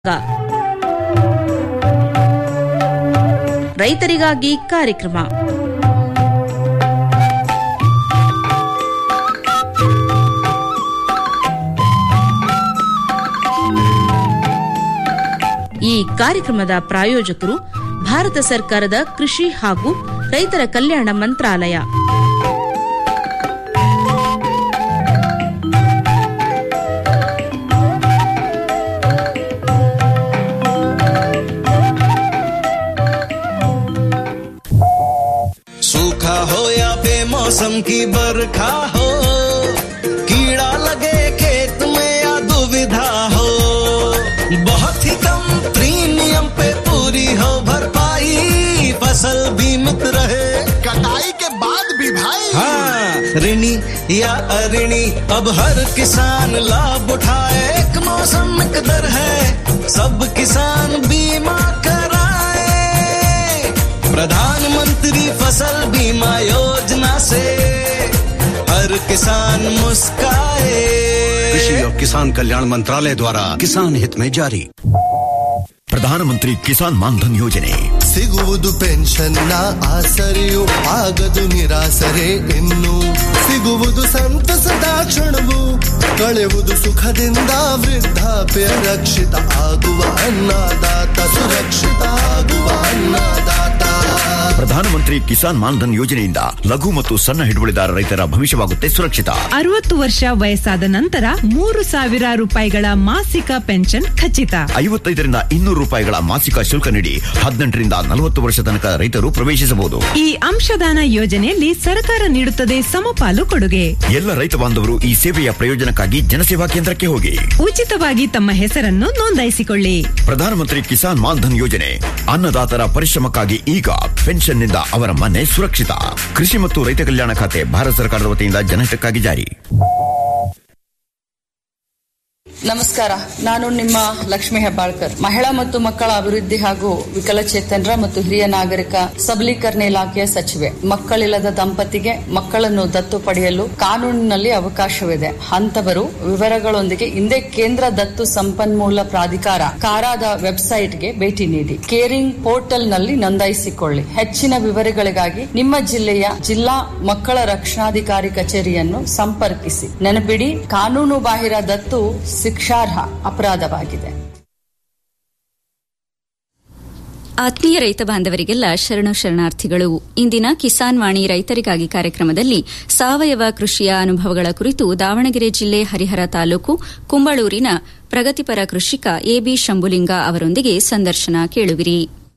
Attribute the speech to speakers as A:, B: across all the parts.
A: ರೈತರಿಗಾಗಿ ಕಾರ್ಯಕ್ರಮ ಈ ಕಾರ್ಯಕ್ರಮದ ಪ್ರಾಯೋಜಕರು ಭಾರತ ಸರ್ಕಾರದ ಕೃಷಿ ಹಾಗೂ ರೈತರ ಕಲ್ಯಾಣ ಮಂತ್ರಾಲಯ
B: सूखा हो या बेमौसम की बरखा हो कीड़ा लगे खेत में या दुविधा हो बहुत ही कम प्रीमियम पे पूरी हो भरपाई फसल बीमित रहे
C: कटाई के बाद भी भाई
B: हाँ ऋणी या अऋणी अब हर किसान लाभ उठाए एक मौसम एक दर है सब किसान बीमा कराए प्रधानमंत्री फसल बीमा योजना से हर किसान मुस्काए
D: कृषि और किसान कल्याण मंत्रालय द्वारा किसान हित में जारी
E: ಪ್ರಧಾನಮಂತ್ರಿ ಕಿಸಾನ್ ಮಾನ್ಧನ್ ಯೋಜನೆ
C: ಸಿಗುವುದು ಪೆನ್ಷನ್ನ ಆಸರೆಯು ಆಗದು ನಿರಾಸರೆ ಇನ್ನು ಸಿಗುವುದು ಸಂತಸದ ಕ್ಷಣವು ಕಳೆಯುವುದು ಸುಖದಿಂದ ವೃದ್ಧಾಪ್ಯ ರಕ್ಷಿತ ಆಗುವ ಅನ್ನದಾತ ಸುರಕ್ಷಿತ ಆಗುವ ಅನ್ನದಾತ
E: ಪ್ರಧಾನಮಂತ್ರಿ ಕಿಸಾನ್ ಮಾನ್ಧನ್ ಯೋಜನೆಯಿಂದ ಲಘು ಮತ್ತು ಸಣ್ಣ ಹಿಡುವಳಿದಾರ ರೈತರ ಭವಿಷ್ಯವಾಗುತ್ತೆ ಸುರಕ್ಷಿತ
F: ಅರವತ್ತು ವರ್ಷ ವಯಸ್ಸಾದ ನಂತರ ಮೂರು ಸಾವಿರ ರೂಪಾಯಿಗಳ ಮಾಸಿಕ ಪೆನ್ಷನ್ ಖಚಿತ
E: ಐವತ್ತೈದರಿಂದ ಇನ್ನೂರು ರೂಪಾಯಿಗಳ ಮಾಸಿಕ ಶುಲ್ಕ ನೀಡಿ ಹದಿನೆಂಟರಿಂದ ನಲವತ್ತು ವರ್ಷ ತನಕ ರೈತರು ಪ್ರವೇಶಿಸಬಹುದು
F: ಈ ಅಂಶದಾನ ಯೋಜನೆಯಲ್ಲಿ ಸರ್ಕಾರ ನೀಡುತ್ತದೆ ಸಮಪಾಲು ಕೊಡುಗೆ
E: ಎಲ್ಲ ರೈತ ಬಾಂಧವರು ಈ ಸೇವೆಯ ಪ್ರಯೋಜನಕ್ಕಾಗಿ ಜನಸೇವಾ ಕೇಂದ್ರಕ್ಕೆ ಹೋಗಿ
F: ಉಚಿತವಾಗಿ ತಮ್ಮ ಹೆಸರನ್ನು ನೋಂದಾಯಿಸಿಕೊಳ್ಳಿ
E: ಪ್ರಧಾನಮಂತ್ರಿ ಕಿಸಾನ್ ಮಾನ್ಧನ್ ಯೋಜನೆ ಅನ್ನದಾತರ ಪರಿಶ್ರಮಕ್ಕಾಗಿ ಈಗ ಪೆನ್ಷನ್ನಿಂದ ಅವರ ಮನೆ ಸುರಕ್ಷಿತ ಕೃಷಿ ಮತ್ತು ರೈತ ಕಲ್ಯಾಣ ಖಾತೆ ಭಾರತ ಸರ್ಕಾರದ ವತಿಯಿಂದ ಜನಹಿತಕ್ಕಾಗಿ ಜಾರಿ
G: ನಮಸ್ಕಾರ ನಾನು ನಿಮ್ಮ ಲಕ್ಷ್ಮಿ ಹೆಬ್ಬಾಳ್ಕರ್ ಮಹಿಳಾ ಮತ್ತು ಮಕ್ಕಳ ಅಭಿವೃದ್ಧಿ ಹಾಗೂ ವಿಕಲಚೇತನರ ಮತ್ತು ಹಿರಿಯ ನಾಗರಿಕ ಸಬಲೀಕರಣ ಇಲಾಖೆಯ ಸಚಿವೆ ಮಕ್ಕಳಿಲ್ಲದ ದಂಪತಿಗೆ ಮಕ್ಕಳನ್ನು ದತ್ತು ಪಡೆಯಲು ಕಾನೂನಿನಲ್ಲಿ ಅವಕಾಶವಿದೆ ಅಂತವರು ವಿವರಗಳೊಂದಿಗೆ ಹಿಂದೆ ಕೇಂದ್ರ ದತ್ತು ಸಂಪನ್ಮೂಲ ಪ್ರಾಧಿಕಾರ ಕಾರಾದ ವೆಬ್ಸೈಟ್ಗೆ ಭೇಟಿ ನೀಡಿ ಕೇರಿಂಗ್ ಪೋರ್ಟಲ್ನಲ್ಲಿ ನೋಂದಾಯಿಸಿಕೊಳ್ಳಿ ಹೆಚ್ಚಿನ ವಿವರಗಳಿಗಾಗಿ ನಿಮ್ಮ ಜಿಲ್ಲೆಯ ಜಿಲ್ಲಾ ಮಕ್ಕಳ ರಕ್ಷಣಾಧಿಕಾರಿ ಕಚೇರಿಯನ್ನು ಸಂಪರ್ಕಿಸಿ ನೆನಪಿಡಿ ಕಾನೂನು ಬಾಹಿರ ದತ್ತು ಶಿಕ್ಷಾರ್ಹ ಅಪರಾಧವಾಗಿದೆ
H: ಆತ್ಮೀಯ ರೈತ ಬಾಂಧವರಿಗೆಲ್ಲ ಶರಣು ಶರಣಾರ್ಥಿಗಳು ಇಂದಿನ ಕಿಸಾನ್ ವಾಣಿ ರೈತರಿಗಾಗಿ ಕಾರ್ಯಕ್ರಮದಲ್ಲಿ ಸಾವಯವ ಕೃಷಿಯ ಅನುಭವಗಳ ಕುರಿತು ದಾವಣಗೆರೆ ಜಿಲ್ಲೆ ಹರಿಹರ ತಾಲೂಕು ಕುಂಬಳೂರಿನ ಪ್ರಗತಿಪರ ಕೃಷಿಕ ಎಬಿ ಶಂಭುಲಿಂಗ ಅವರೊಂದಿಗೆ ಸಂದರ್ಶನ ಕೇಳುವಿರಿ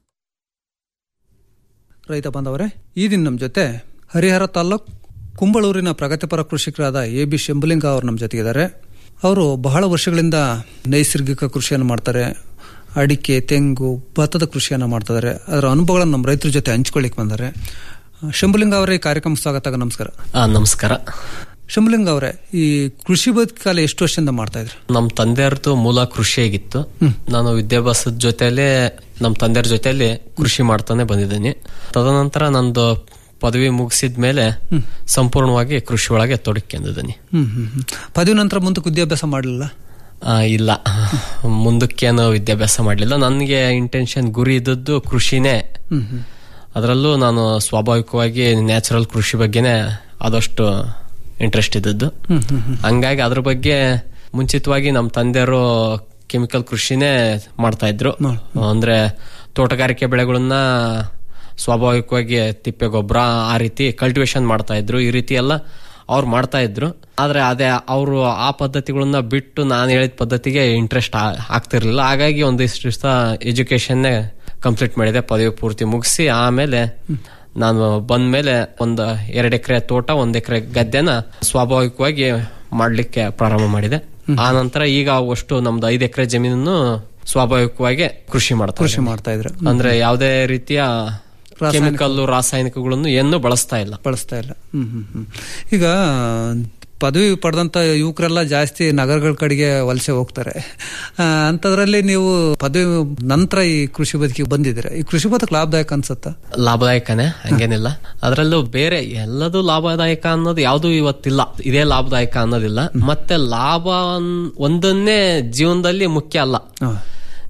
I: ರೈತ ಬಾಂಧವರೇ ಈ ದಿನ ನಮ್ಮ ಜೊತೆ ಹರಿಹರ ತಾಲ್ಲೂಕ್ ಕುಂಬಳೂರಿನ ಪ್ರಗತಿಪರ ಕೃಷಿಕರಾದ ಎ ಬಿ ಶಂಭುಲಿಂಗ ಅವರು ನಮ್ಮ ಜೊತೆಗಿದ್ದಾರೆ ಅವರು ಬಹಳ ವರ್ಷಗಳಿಂದ ನೈಸರ್ಗಿಕ ಕೃಷಿಯನ್ನು ಮಾಡ್ತಾರೆ ಅಡಿಕೆ ತೆಂಗು ಭತ್ತದ ಕೃಷಿಯನ್ನು ಮಾಡ್ತಿದ್ದಾರೆ ಅದರ ಅನುಭವಗಳನ್ನು ನಮ್ಮ ರೈತರ ಜೊತೆ ಹಂಚ್ಕೊಳ್ಳಿಕ್ಕೆ ಬಂದ್ದಾರೆ ಶಂಭುಲಿಂಗ ಅವರೇ ಈ ಕಾರ್ಯಕ್ರಮ ಸ್ವಾಗತ ನಮಸ್ಕಾರ
J: ನಮಸ್ಕಾರ
I: ಶಂಭುಲಿಂಗ ಅವರೇ ಈ ಕೃಷಿ ಬದುಕಾಲ ಎಷ್ಟು ವರ್ಷದಿಂದ ಮಾಡ್ತಾ ಇದ್ರಿ
J: ನಮ್ಮ ತಂದೆಯವ್ರದ್ದು ಮೂಲ ಕೃಷಿಯಾಗಿತ್ತು ನಾನು ವಿದ್ಯಾಭ್ಯಾಸದ ಜೊತೆಲೆ ನಮ್ಮ ತಂದೆಯವ್ರ ಜೊತೆಲಿ ಕೃಷಿ ಮಾಡ್ತಾನೆ ಬಂದಿದ್ದೀನಿ ತದನಂತರ ನಂದು ಪದವಿ ಮುಗಿಸಿದ ಮೇಲೆ ಸಂಪೂರ್ಣವಾಗಿ ಕೃಷಿ ಒಳಗೆ ತೊಡಕೊಂಡಿದ್ದೀನಿ
I: ಹ್ಮ್ ಹ್ಮ್ ಹ್ಮ್. ಪದವಿ ನಂತರ ಮುಂದಕ್ಕೆ ವಿದ್ಯಾಭ್ಯಾಸ ಮಾಡಲಿಲ್ಲ
J: ಆ, ಇಲ್ಲ ಮುಂದಕ್ಕೇನು ವಿದ್ಯಾಭ್ಯಾಸ ಮಾಡಲಿಲ್ಲ ನನಗೆ ಇಂಟೆನ್ಷನ್ ಗುರಿ ಇದ್ದದ್ದು ಕೃಷಿನೇ
I: ಹ್ಮ್ ಹ್ಮ್
J: ಅದರಲ್ಲೂ ನಾನು ಸ್ವಾಭಾವಿಕವಾಗಿ ನ್ಯಾಚುರಲ್ ಕೃಷಿ ಬಗ್ಗೆನೇ ಆದಷ್ಟು ಇಂಟ್ರೆಸ್ಟ್ ಇದ್ದದ್ದು
I: ಹ್ಮ್ ಹ್ಮ್ ಹ್ಮ್
J: ಹಂಗಾಗಿ ಅದ್ರ ಬಗ್ಗೆ ಮುಂಚಿತವಾಗಿ ನಮ್ಮ ತಂದೆಯವರು ಕೆಮಿಕಲ್ ಕೃಷಿನೇ ಮಾಡ್ತಾ ಇದ್ರು ಅಂದ್ರೆ ತೋಟಗಾರಿಕೆ ಬೆಳೆಗಳನ್ನ ಸ್ವಾಭಾವಿಕವಾಗಿ ತಿಪ್ಪೆ ಗೊಬ್ಬರ ಆ ರೀತಿ ಕಲ್ಟಿವೇಶನ್ ಮಾಡ್ತಾ ಇದ್ರು ಈ ರೀತಿ ಎಲ್ಲ ಅವ್ರು ಮಾಡ್ತಾ ಇದ್ರು ಆದ್ರೆ ಅದೇ ಅವರು ಆ ಪದ್ಧತಿಗಳನ್ನ ಬಿಟ್ಟು ನಾನು ಹೇಳಿದ ಪದ್ಧತಿಗೆ ಇಂಟ್ರೆಸ್ಟ್ ಆಗ್ತಿರ್ಲಿಲ್ಲ ಹಾಗಾಗಿ ಒಂದಿಷ್ಟು ದಿವಸ ಎಜುಕೇಶನ್ನೇ ಕಂಪ್ಲೀಟ್ ಮಾಡಿದೆ ಪದವಿ ಪೂರ್ತಿ ಮುಗಿಸಿ ಆಮೇಲೆ ನಾನು ಬಂದ್ಮೇಲೆ ಒಂದು ಎರಡು ಎಕರೆ ತೋಟ ಒಂದ್ ಎಕರೆ ಗದ್ದೆನ ಸ್ವಾಭಾವಿಕವಾಗಿ ಮಾಡ್ಲಿಕ್ಕೆ ಪ್ರಾರಂಭ ಮಾಡಿದೆ ಆ ನಂತರ ಈಗ ಅಷ್ಟು ನಮ್ದು ಐದು ಎಕರೆ ಜಮೀನನ್ನು ಸ್ವಾಭಾವಿಕವಾಗಿ ಕೃಷಿ ಮಾಡ್ತಾ
I: ಕೃಷಿ
J: ಇದ್ದೀನಿ.
I: ಮಾಡ್ತಾ ಇದ್ರೆ
J: ಅಂದ್ರೆ ಯಾವುದೇ ರೀತಿಯ
I: ರಾಸಾಯನಿಕ-
J: ಕೆಮಿಕಲ್ ರಾಸಾಯನಿಕಗಳನ್ನು ಏನು ಬಳಸ್ತಾ ಇಲ್ಲ
I: ಬಳಸ್ತಾ ಇಲ್ಲ ಹ್ಮ್ ಹ್ಮ್ ಹ್ಮ್ ಈಗ ಪದವಿ ಪಡೆದಂತ ಯುವಕರೆಲ್ಲ ಜಾಸ್ತಿ ನಗರಗಳ ಕಡೆಗೆ ವಲಸೆ ಹೋಗ್ತಾರೆ ಆ, ಅಂಥದ್ರಲ್ಲಿ ನೀವು ಪದವಿ ನಂತರ ಈ ಕೃಷಿ ಬದುಕಿಗೆ ಬಂದಿದ್ದೀರಾ ಈ ಕೃಷಿ ಬದುಕು ಲಾಭದಾಯಕ ಅನ್ಸುತ್ತಾ
J: ಲಾಭದಾಯಕನೇ ಹಂಗೇನಿಲ್ಲ ಅದರಲ್ಲೂ ಬೇರೆ ಎಲ್ಲದೂ ಲಾಭದಾಯಕ ಅನ್ನೋದು ಯಾವುದು ಇವತ್ತಿಲ್ಲ ಇದೇ ಲಾಭದಾಯಕ ಅನ್ನೋದಿಲ್ಲ ಮತ್ತೆ ಲಾಭ ಅನ್- ಒಂದನ್ನೇ ಜೀವನದಲ್ಲಿ ಮುಖ್ಯ ಅಲ್ಲ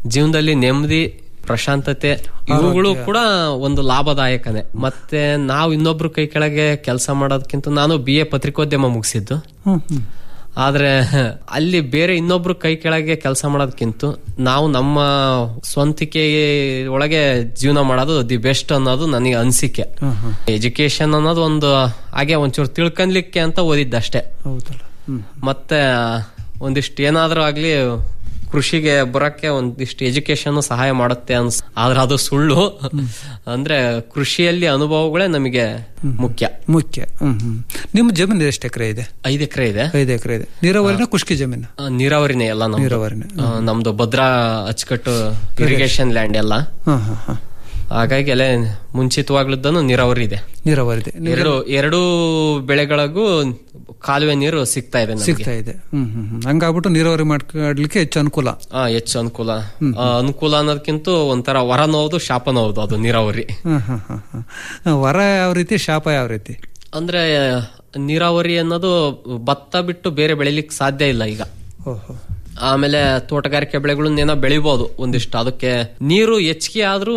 J: ಜೀವನದಲ್ಲಿ ನೆಮ್ಮದಿ ಪ್ರಶಾಂತತೆ ಇವುಗಳು ಕೂಡ ಒಂದು ಲಾಭದಾಯಕನೇ ಮತ್ತೆ ನಾವು ಇನ್ನೊಬ್ರು ಕೈ ಕೆಳಗೆ ಕೆಲಸ ಮಾಡೋದಕ್ಕಿಂತ ನಾನು ಬಿ ಎ ಪತ್ರಿಕೋದ್ಯಮ ಮುಗಿಸಿದ್ದು
I: ಹ್ಮ್ ಹ್ಮ್
J: ಆದ್ರೆ ಅಲ್ಲಿ ಬೇರೆ ಇನ್ನೊಬ್ರು ಕೈ ಕೆಳಗೆ ಕೆಲಸ ಮಾಡೋದಕ್ಕಿಂತ ನಾವು ನಮ್ಮ ಸ್ವಂತಿಕೆ ಒಳಗೆ ಜೀವನ ಮಾಡೋದು ದಿ ಬೆಸ್ಟ್ ಅನ್ನೋದು ನನಗೆ ಅನಿಸಿಕೆ ಎಜುಕೇಶನ್ ಅನ್ನೋದು ಒಂದು ಹಾಗೆ ಒಂಚೂರು ತಿಳ್ಕೊಳ್ಲಿಕ್ಕೆ ಅಂತ ಓದಿದ್ದಷ್ಟೇ
I: ಹೌದಲ್ಲ ಹ್ಮ್
J: ಮತ್ತೆ ಒಂದಿಷ್ಟು ಏನಾದ್ರೂ ಆಗ್ಲಿ ಕೃಷಿಗೆ ಬರಕ್ಕೆ ಒಂದಿಷ್ಟು ಎಜುಕೇಶನ್ ಸಹಾಯ ಮಾಡುತ್ತೆ ಅನ್ಸ್ ಆದ್ರೆ ಅದು ಸುಳ್ಳು ಅಂದ್ರೆ ಕೃಷಿಯಲ್ಲಿ ಅನುಭವಗಳೇ ನಮಗೆ ಮುಖ್ಯ
I: ಮುಖ್ಯ ಹ್ಮ್ ಹ್ಮ್ ನಿಮ್ಮ ಜಮೀನು ಎಷ್ಟು ಎಕರೆ ಇದೆ
J: ಐದು ಎಕರೆ ಇದೆ
I: ಐದು ಎಕರೆ ಇದೆ ನೀರಾವರಿನ ಖುಷ್ಕಿ ಜಮೀನು
J: ಆ, ನೀರಾವರಿನೇ ಎಲ್ಲ ನಮ್ದು.
I: ನೀರಾವರಿನೇ.
J: ಆ, ನಮ್ದು ಭದ್ರಾ ಅಚ್ಚುಕಟ್ಟು ಇರಿಗೇಷನ್ ಲ್ಯಾಂಡ್ ಎಲ್ಲ
I: ಹಾ ಹಾ ಹಾ
J: ಹಾಗಾಗಿ ಎಲ್ಲ ಮುಂಚಿತವಾಗ್ಲಿದ್ದನು ನೀರಾವರಿ ಇದೆ
I: ನೀರಾವರಿ ಇದೆ
J: ಎರಡು ಎರಡು ಬೆಳೆಗಳಿಗೂ ಕಾಲುವೆ ನೀರು ಸಿಗ್ತಾ ಇದೆ ನಮ್ಗೆ.
I: ಸಿಗ್ತಾ ಇದೆ ಹ್ಮ್ ಹ್ಮ್ ಹ್ಮ್ ಹಂಗಾಗ್ಬಿಟ್ಟು ನೀರಾವರಿ ಮಾಡ್ಕೊಡ್ಲಿಕ್ಕೆ ಹೆಚ್ಚು ಅನುಕೂಲ
J: ಆ, ಹೆಚ್ಚು ಅನುಕೂಲ ಆ, ಅನುಕೂಲ ಅನ್ನೋದಕ್ಕಿಂತ ಒಂಥರ ವರನೂ ಹೌದು ಶಾಪನೂ ಹೌದು ಅದು ನೀರಾವರಿ
I: ಹ್ಮ್ ಹ್ಮ್ ಹ್ಮ್ ಹ್ಮ್ ವರ ಯಾವ ರೀತಿ ಶಾಪ ಯಾವ ರೀತಿ
J: ಅಂದ್ರೆ ನೀರಾವರಿ ಅನ್ನೋದು ಭತ್ತ ಬಿಟ್ಟು ಬೇರೆ ಬೆಳಿಲಿಕ್ಕೆ ಸಾಧ್ಯ ಇಲ್ಲ ಈಗ
I: ಓಹೋ
J: ಆಮೇಲೆ ತೋಟಗಾರಿಕೆ ಬೆಳೆಗಳನ್ನೇನೋ ಬೆಳಿಬಹುದು ಒಂದಿಷ್ಟು ಅದಕ್ಕೆ ನೀರು ಹೆಚ್ಚಿಗೆ ಆದ್ರೂ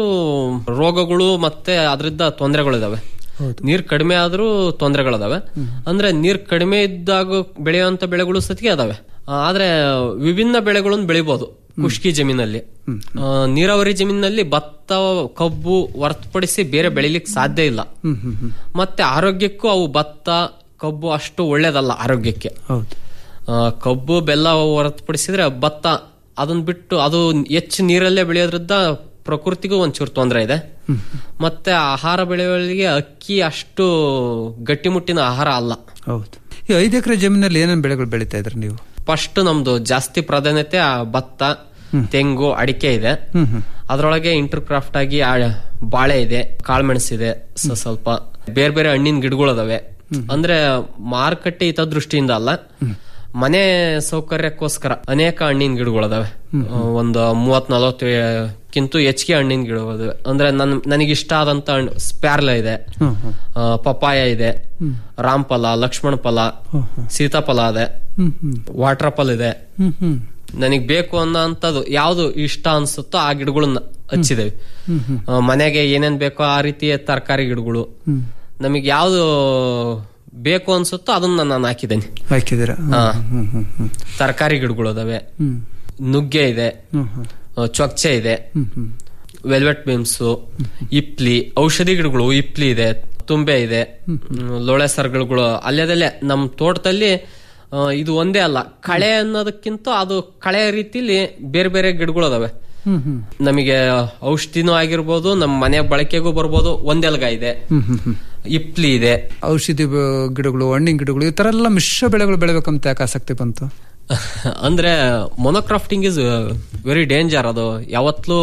J: ರೋಗಗಳು ಮತ್ತೆ ಅದರಿಂದ ತೊಂದರೆಗಳಿದಾವೆ ನೀರ್ ಕಡಿಮೆ ಆದ್ರೂ ತೊಂದರೆಗಳಿದಾವೆ ಅಂದ್ರೆ ನೀರ್ ಕಡಿಮೆ ಇದ್ದಾಗ ಬೆಳೆಯುವಂತ ಬೆಳೆಗಳು ಸತಿಗೆ ಅದಾವೆ ಆ, ಆದ್ರೆ ವಿಭಿನ್ನ ಬೆಳೆಗಳನ್ನು ಬೆಳಿಬಹುದು ಖುಷ್ಕಿ ಜಮೀನಲ್ಲಿ ಆ, ನೀರಾವರಿ ಜಮೀನಲ್ಲಿ ಭತ್ತ ಕಬ್ಬು ಹೊರತುಪಡಿಸಿ ಬೇರೆ ಬೆಳಿಲಿಕ್ಕೆ ಸಾಧ್ಯ ಇಲ್ಲ
I: ಹ್ಮ್ ಹ್ಮ್ ಹ್ಮ್
J: ಮತ್ತೆ ಆರೋಗ್ಯಕ್ಕೂ ಅವು ಭತ್ತ ಕಬ್ಬು ಅಷ್ಟು ಒಳ್ಳೇದಲ್ಲ ಆರೋಗ್ಯಕ್ಕೆ
I: ಹೌದು
J: ಆ, ಕಬ್ಬು ಬೆಲ್ಲ ಹೊರತುಪಡಿಸಿದ್ರೆ ಭತ್ತ ಅದನ್ನ ಬಿಟ್ಟು ಅದು ಹೆಚ್ಚು ನೀರಲ್ಲೇ ಬೆಳೆಯೋದ್ರಿಂದ ಪ್ರಕೃತಿಗೂ ಒಂಚೂರು ತೊಂದರೆ ಇದೆ ಮತ್ತೆ ಆಹಾರ ಬೆಳೆಗಳಿಗೆ ಅಕ್ಕಿ ಅಷ್ಟು ಗಟ್ಟಿಮುಟ್ಟಿನ ಆಹಾರ ಅಲ್ಲ
I: ಹೌದು ಈ ಐದು ಎಕರೆ ಜಮೀನಲ್ಲಿ ಏನೇನು ಬೆಳೆಗಳು ಬೆಳೀತಾ ಇದ್ರಿ ನೀವು
J: ಫಸ್ಟ್ ನಮ್ದು ಜಾಸ್ತಿ ಪ್ರಾಧಾನ್ಯತೆ ಆ ಭತ್ತ ತೆಂಗು ಅಡಿಕೆ ಇದೆ
I: ಹ್ಮ್ ಹ್ಮ್
J: ಅದ್ರೊಳಗೆ ಇಂಟರ್ ಕ್ರಾಫ್ಟ್ ಆಗಿ ಆ ಬಾಳೆ ಇದೆ ಕಾಳ್ಮೆಣಸಿದೆ ಸ- ಸ್ವಲ್ಪ ಬೇರೆ ಬೇರೆ ಹಣ್ಣಿನ ಗಿಡಗಳದಾವೆ ಅಂದ್ರೆ ಮಾರುಕಟ್ಟೆ ಹಿತ ದೃಷ್ಟಿಯಿಂದ ಅಲ್ಲ ಮನೆ ಸೌಕರ್ಯಕ್ಕೋಸ್ಕರ ಅನೇಕ ಹಣ್ಣಿನ ಗಿಡಗಳದಾವೆ ಒಂದು ಮೂವತ್ ನಲವತ್ತಕ್ಕಿಂತ ಹೆಚ್ಚಿಗೆ ಹಣ್ಣಿನ ಗಿಡಗಳಿವೆ ಅಂದ್ರೆ ನನ್ ನನಗಿಷ್ಟ ಆದಂತ ಹಣ್ಣು ಸ್ಪ್ಯಾರ್ಲ ಇದೆ
I: ಹ್ಮ್ ಹ್ಮ್
J: ಆ, ಪಪ್ಪಾಯ ಇದೆ ರಾಮ್ಫಲ ಲಕ್ಷ್ಮಣ ಫಲ ಸೀತಾಫಲ ಇದೆ
I: ಹ್ಮ್ ಹ್ಮ್
J: ವಾಟರ್ ಫಲ್ ಇದೆ
I: ಹ್ಮ್ ಹ್ಮ್
J: ನನಗ್ ಬೇಕು ಅನ್ನೋ ಅಂತದ್ದು ಯಾವ್ದು ಇಷ್ಟ ಅನ್ಸುತ್ತೋ ಆ ಗಿಡಗಳನ್ನ ಹಚ್ಚಿದೇವಿ ಆ, ಮನೆಗೆ ಏನೇನ್ ಬೇಕೋ ಆ ರೀತಿಯ ತರಕಾರಿ ಗಿಡಗಳು ನಮಗೆ ಯಾವ್ದು ಬೇಕು ಅನ್ಸುತ್ತೋ ಅದನ್ನ ನಾನು ಹಾಕಿದ್ದೇನೆ
I: ಹಾಕಿದ್ದೀರಾ
J: ಹಾ.
I: ಹ್ಮ್ ಹ್ಮ್ ಹ್ಮ್
J: ತರಕಾರಿ ಗಿಡಗಳು ಅದಾವೆ
I: ಹ್ಮ್
J: ನುಗ್ಗೆ ಇದೆ
I: ಹ್ಮ್ ಹ್ಮ್
J: ಆ, ಚೊಚ್ಚೆ ಇದೆ
I: ಹ್ಮ್ ಹ್ಮ್
J: ವೆಲ್ವೆಟ್ ಬೀಮ್ಸು ಇಪ್ಲಿ ಔಷಧಿ ಗಿಡಗಳು ಇಪ್ಲಿ ಇದೆ ತುಂಬೆ ಇದೆ ಹ್ಮ್, ಲೋಳೆ ಸರ್ಗಳುಗಳು ಅಲ್ಲೇದಲ್ಲೇ ನಮ್ಮ ತೋಟದಲ್ಲಿ ಆ, ಇದು ಒಂದೇ ಅಲ್ಲ ಕಳೆ ಅನ್ನೋದಕ್ಕಿಂತ ಅದು ಕಳೆ ರೀತಿಲಿ ಬೇರೆ ಬೇರೆ ಗಿಡಗಳು ಅದಾವೆ
I: ಹ್ಮ್ ಹ್ಮ್
J: ನಮಗೆ ಔಷಧಿನೂ ಆಗಿರ್ಬೋದು ನಮ್ಮ ಮನೆ ಬಳಕೆಗೂ ಬರ್ಬೋದು ಒಂದೆಲ್ಗ ಇದೆ
I: ಹ್ಮ್ ಹ್ಮ್ ಹ್ಮ್
J: ಇಪ್ಲಿ ಇದೆ
I: ಔಷಧಿ ಬ- ಗಿಡಗಳು ಹಣ್ಣಿನ ಗಿಡಗಳು ಈ ತರ ಎಲ್ಲ ಮಿಶ್ರ ಬೆಳೆಗಳು ಬೆಳಿಬೇಕಂತ ಯಾಕೆ ಆಸಕ್ತಿ ಬಂತು
J: ಅಂದ್ರೆ ಮೊನೋಕ್ರಾಫ್ಟಿಂಗ್ ಇಸ್ ವೆರಿ ಡೇಂಜರ್ ಅದು ಯಾವತ್ತಲೂ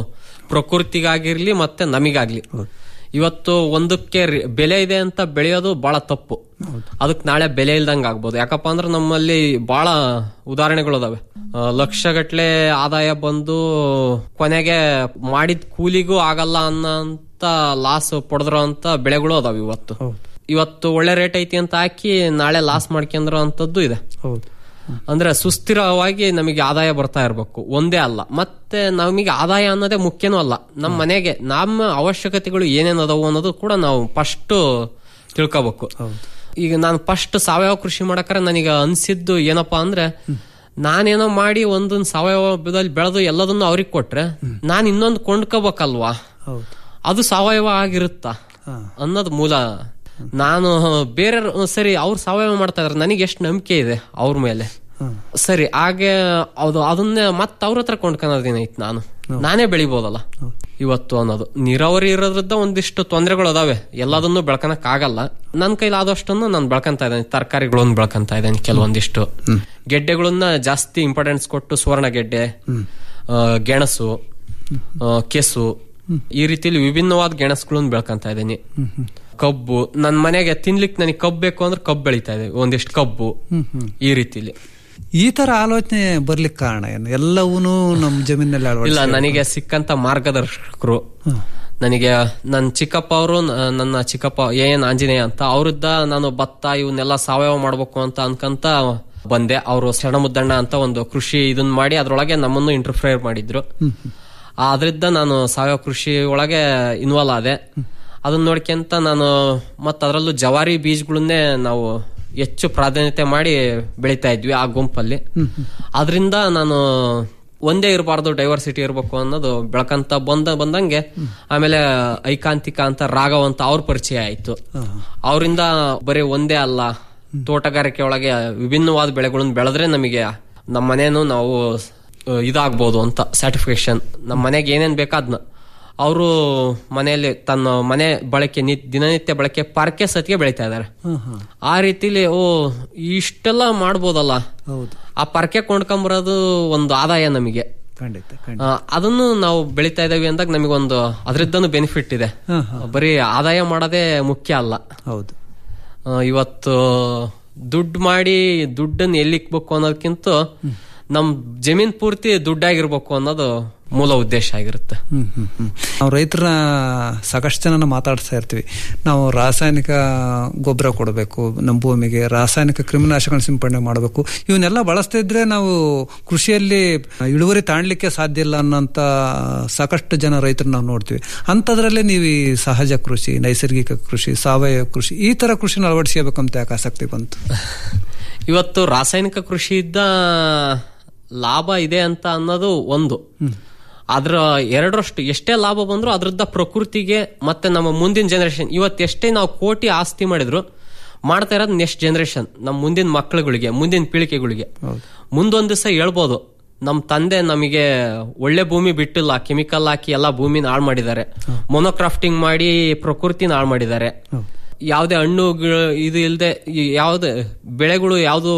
J: ಪ್ರಕೃತಿಗಾಗಿರ್ಲಿ ಮತ್ತೆ ನಮಿಗಾಗ್ಲಿ ಇವತ್ತು ಒಂದಕ್ಕೆ ರಿ- ಬೆಲೆ ಇದೆ ಅಂತ ಬೆಳೆಯೋದು ಬಹಳ ತಪ್ಪು ಅದಕ್ಕೆ ನಾಳೆ ಬೆಲೆ ಇಲ್ದಂಗ ಆಗ್ಬೋದು ಯಾಕಪ್ಪ ಅಂದ್ರೆ ನಮ್ಮಲ್ಲಿ ಬಹಳ ಉದಾಹರಣೆಗಳು ಅದಾವೆ ಲಕ್ಷಗಟ್ಲೆ ಆದಾಯ ಬಂದು ಕೊನೆಗೆ ಮಾಡಿದ ಕೂಲಿಗೂ ಆಗಲ್ಲ ಅನ್ನೋಂತ ಲಾಸ್ ಪಡೆದ್ರೋ ಅಂತ ಬೆಳೆಗಳು ಅದಾವೆ ಇವತ್ತು ಇವತ್ತು ಒಳ್ಳೆ ರೇಟ್ ಐತಿ ಅಂತ ಹಾಕಿ ನಾಳೆ ಲಾಸ್ ಮಾಡ್ಕೊಂಡ್ರೋ ಅಂತದ್ದು ಇದೆ
I: ಹೌದು
J: ಅಂದ್ರೆ ಸುಸ್ಥಿರವಾಗಿ ನಮಗೆ ಆದಾಯ ಬರ್ತಾ ಇರಬೇಕು ಒಂದೇ ಅಲ್ಲ ಮತ್ತೆ ನಮಗೆ ಆದಾಯ ಅನ್ನೋದೇ ಮುಖ್ಯನೂ ಅಲ್ಲ ನಮ್ಮ ಮನೆಗೆ ನಮ್ಮ ಅವಶ್ಯಕತೆಗಳು ಏನೇನ್ ಅದಾವು ಅನ್ನೋದು ಕೂಡ ನಾವು ಫಸ್ಟ್ ತಿಳ್ಕೋಬೇಕು ಈಗ ನಾನು ಫಸ್ಟ್ ಸಾವಯವ ಕೃಷಿ ಮಾಡಕ್ರೆ ನನಗೆ ಅನ್ಸಿದ್ದು ಏನಪ್ಪಾ ಅಂದ್ರೆ ನಾನೇನೋ ಮಾಡಿ ಒಂದೊಂದು ಸಾವಯವದಲ್ಲಿ ಬೆಳೆದು ಎಲ್ಲದನ್ನು ಅವ್ರಿಗೆ ಕೊಟ್ರೆ ನಾನು ಇನ್ನೊಂದು ಕೊಂಡ್ಕೋಬೇಕಲ್ವಾ
I: ಹೌದು
J: ಅದು ಸಾವಯವ ಆಗಿರುತ್ತಾ ಅನ್ನೋದು ಮೂಲ ನಾನು ಬೇರೆ ಸರಿ ಅವ್ರು ಸಾವಯವ ಮಾಡ್ತಾ ಇದಾರೆ ನನಗೆ ಎಷ್ಟು ನಂಬಿಕೆ ಇದೆ ಅವ್ರ ಮೇಲೆ ಸರಿ ಹಾಗೆ ಅದು ಅದನ್ನೇ ಮತ್ತೆ ಅವ್ರ ಹತ್ರ ಕೊಂಡ್ಕೊಳೋದೇನೈತ್ ನಾನು ನಾನೇ ಬೆಳಿಬೋದಲ್ಲ ಇವತ್ತು ಅನ್ನೋದು ನೀರಾವರಿ ಇರೋದ್ರಿಂದ ಒಂದಿಷ್ಟು ತೊಂದರೆಗಳು ಅದಾವೆ ಎಲ್ಲದನ್ನು ಬೆಳ್ಕೊಳಕ್ ಆಗಲ್ಲ ನನ್ನ ಕೈಲಿ ಆದಷ್ಟನ್ನು ನಾನು ಬೆಳ್ಕೊಂತ ಇದ್ದೇನೆ ತರಕಾರಿಗಳನ್ನ ಬೆಳ್ಕೊಂತ ಇದ್ದೇನೆ ಕೆಲವೊಂದಿಷ್ಟು ಗೆಡ್ಡೆಗಳನ್ನ ಜಾಸ್ತಿ ಇಂಪಾರ್ಟೆನ್ಸ್ ಕೊಟ್ಟು ಸುವರ್ಣ ಗೆಡ್ಡೆ ಆ, ಗೆಣಸು ಆ, ಕೆಸು ಈ ರೀತಿಲಿ ವಿಭಿನ್ನವಾದ ಗೆಣಸುಗಳನ್ನ ಬೆಳ್ಕೊಂತ ಇದ್ದೀನಿ ಕಬ್ಬು ನನ್ ಮನೆಗೆ ತಿನ್ಲಿಕ್ಕೆ ನನಗೆ ಕಬ್ಬು ಬೇಕು ಅಂದ್ರೆ ಕಬ್ಬು ಬೆಳಿತಾ ಇದೆ ಒಂದಿಷ್ಟು ಕಬ್ಬು ಈ ರೀತಿಲಿ
I: ಈ ತರ ಆಲೋಚನೆ ಬರ್ಲಿಕ್ಕೆ ಕಾರಣ ಏನು ಎಲ್ಲವೂ ನಮ್ ಜಮೀನಲ್ಲಿ
J: ಇಲ್ಲ
I: ಅಳವಡಿಸಿ
J: ನನಗೆ ಸಿಕ್ಕಂತ ಮಾರ್ಗದರ್ಶಕರು ನನಗೆ ನನ್ನ ಚಿಕ್ಕಪ್ಪ ಅವರು ನನ್ನ ಚಿಕ್ಕಪ್ಪ ಎ ಎನ್ ಆಂಜನೇಯ ಅಂತ ಅವ್ರದ್ದ ನಾನು ಭತ್ತ ಇವನ್ನೆಲ್ಲ ಸಾವಯವ ಮಾಡ್ಬೇಕು ಅಂತ ಅನ್ಕಂತ ಬಂದೆ ಅವರು ಶರಣಮುದ್ದಣ್ಣ ಅಂತ ಒಂದು ಕೃಷಿ ಇದನ್ನ ಮಾಡಿ ಅದ್ರೊಳಗೆ ನಮ್ಮನ್ನು ಇಂಟರ್ಫಿಯರ್ ಮಾಡಿದ್ರು ಆದ್ರಿಂದ ನಾನು ಸಾವಯವ ಕೃಷಿ ಒಳಗೆ ಇನ್ವಾಲ್ವ್ ಆದೆ ಅದನ್ನ ನೋಡ್ಕೊಂತ ನಾನು ಮತ್ತೆ ಅದರಲ್ಲೂ ಜವಾರಿ ಬೀಜಗಳನ್ನೇ ನಾವು ಹೆಚ್ಚು ಪ್ರಾಧಾನ್ಯತೆ ಮಾಡಿ ಬೆಳಿತಾ ಇದ್ವಿ ಆ ಗುಂಪಲ್ಲಿ ಅದರಿಂದ ನಾನು ಒಂದೇ ಇರಬಾರ್ದು ಡೈವರ್ಸಿಟಿ ಇರಬೇಕು ಅನ್ನೋದು ಬೆಳಕಂತ ಬಂದ ಬಂದಂಗೆ ಆಮೇಲೆ ಐಕಾಂತಿಕ ಅಂತ ರಾಘವ್ ಅಂತ ಅವ್ರ ಪರಿಚಯ ಆಯ್ತು ಅವರಿಂದ ಬರೀ ಒಂದೇ ಅಲ್ಲ ತೋಟಗಾರಿಕೆ ಒಳಗೆ ವಿಭಿನ್ನವಾದ ಬೆಳೆಗಳನ್ನ ಬೆಳೆದ್ರೆ ನಮಗೆ ನಮ್ಮ ಮನೇನು ನಾವು ಆ, ಇದಾಗ್ಬೋದು ಅಂತ ಸ್ಯಾಟಿಫಿಕೇಶನ್ ನಮ್ಮ ಮನೆಗೆ ಏನೇನ್ ಬೇಕಾದ್ನ ಅವರು ಮನೆಯಲ್ಲಿ ತನ್ನ ಮನೆ ಬಳಕೆ ನಿ- ದಿನನಿತ್ಯ ಬಳಕೆ ಪಾರ್ಕೆ ಸತಿಗೆ ಬೆಳಿತಾ ಇದ್ದಾರೆ ಆ ರೀತಿಲಿ ಓ ಇಷ್ಟೆಲ್ಲ ಮಾಡ್ಬೋದಲ್ಲ
I: ಹೌದು
J: ಆ ಪರ್ಕೆ ಕೊಂಡ್ಕೊಂಬರೋದು ಒಂದು ಆದಾಯ ನಮಗೆ
I: ಖಂಡಿತ
J: ಆ, ಅದನ್ನು ನಾವು ಬೆಳಿತಾ ಇದ್ದೇವೆ ಅಂದಾಗ ನಮಗೊಂದು ಅದರಿಂದನೂ ಬೆನಿಫಿಟ್ ಇದೆ ಬರೀ ಆದಾಯ ಮಾಡೋದೇ ಮುಖ್ಯ ಅಲ್ಲ
I: ಹೌದು
J: ಆ, ಇವತ್ತು ದುಡ್ಡು ಮಾಡಿ ದುಡ್ಡನ್ನು ಎಲ್ಲಿಕ್ಬೇಕು ಅನ್ನೋದಕ್ಕಿಂತ ನಮ್ ಜಮೀನ್ ಪೂರ್ತಿ ದುಡ್ಡಾಗಿರ್ಬೇಕು ಅನ್ನೋದು ಮೂಲ ಉದ್ದೇಶ ಆಗಿರುತ್ತೆ
I: ಹ್ಮ್ ಹ್ಮ್ ಹ್ಮ್ ನಾವು ರೈತರ ಸಾಕಷ್ಟು ಜನನ ಮಾತಾಡ್ತಾ ಇರ್ತೀವಿ ನಾವು ರಾಸಾಯನಿಕ ಗೊಬ್ಬರ ಕೊಡಬೇಕು ನಮ್ಮ ಭೂಮಿಗೆ ರಾಸಾಯನಿಕ ಕ್ರಿಮಿನಾಶಕಗಳನ್ನ ಸಿಂಪಡಣೆ ಮಾಡಬೇಕು ಇವನ್ನೆಲ್ಲ ಬಳಸ್ತಾ ಇದ್ರೆ ನಾವು ಕೃಷಿಯಲ್ಲಿ ಇಳುವರಿ ತಾಣ್ಲಿಕ್ಕೆ ಸಾಧ್ಯ ಇಲ್ಲ ಅನ್ನೋಂಥ ಸಾಕಷ್ಟು ಜನ ರೈತರು ನಾವು ನೋಡ್ತೀವಿ ಅಂಥದ್ರಲ್ಲಿ ನೀವು ಈ ಸಹಜ ಕೃಷಿ ನೈಸರ್ಗಿಕ ಕೃಷಿ ಸಾವಯವ ಕೃಷಿ ಈ ತರ ಕೃಷಿನ ಅಳವಡಿಸ್ಕೋಬೇಕಂತ ಯಾಕೆ ಆಸಕ್ತಿ ಬಂತು
J: ಇವತ್ತು ರಾಸಾಯನಿಕ ಕೃಷಿಯಿಂದ ಲಾಭ ಇದೆ ಅಂತ ಅನ್ನೋದು ಒಂದು ಅದ್ರ ಎರಡರಷ್ಟು ಎಷ್ಟೇ ಲಾಭ ಬಂದ್ರು ಅದ್ರದ್ದ ಪ್ರಕೃತಿಗೆ ಮತ್ತೆ ನಮ್ಮ ಮುಂದಿನ ಜನರೇಷನ್ ಇವತ್ತು ಎಷ್ಟೇ ನಾವು ಕೋಟಿ ಆಸ್ತಿ ಮಾಡಿದ್ರು ಮಾಡ್ತಾ ಇರೋದು ನೆಕ್ಸ್ಟ್ ಜನರೇಷನ್ ನಮ್ಮ ಮುಂದಿನ ಮಕ್ಕಳುಗಳಿಗೆ ಮುಂದಿನ ಪೀಳಿಗೆಗಳಿಗೆ ಮುಂದೊಂದ್ ದಿವಸ ಹೇಳ್ಬೋದು ನಮ್ಮ ತಂದೆ ನಮಗೆ ಒಳ್ಳೆ ಭೂಮಿ ಬಿಟ್ಟಿಲ್ಲ ಕೆಮಿಕಲ್ ಹಾಕಿ ಎಲ್ಲ ಭೂಮಿನ ಹಾಳು ಮಾಡಿದ್ದಾರೆ ಮೊನೋಕ್ರಾಫ್ಟಿಂಗ್ ಮಾಡಿ ಪ್ರಕೃತಿನ ಹಾಳು ಮಾಡಿದ್ದಾರೆ ಯಾವುದೇ ಹಣ್ಣು ಗಿ- ಇದು ಇಲ್ಲದೆ ಯಾವುದೇ ಬೆಳೆಗಳು ಯಾವುದು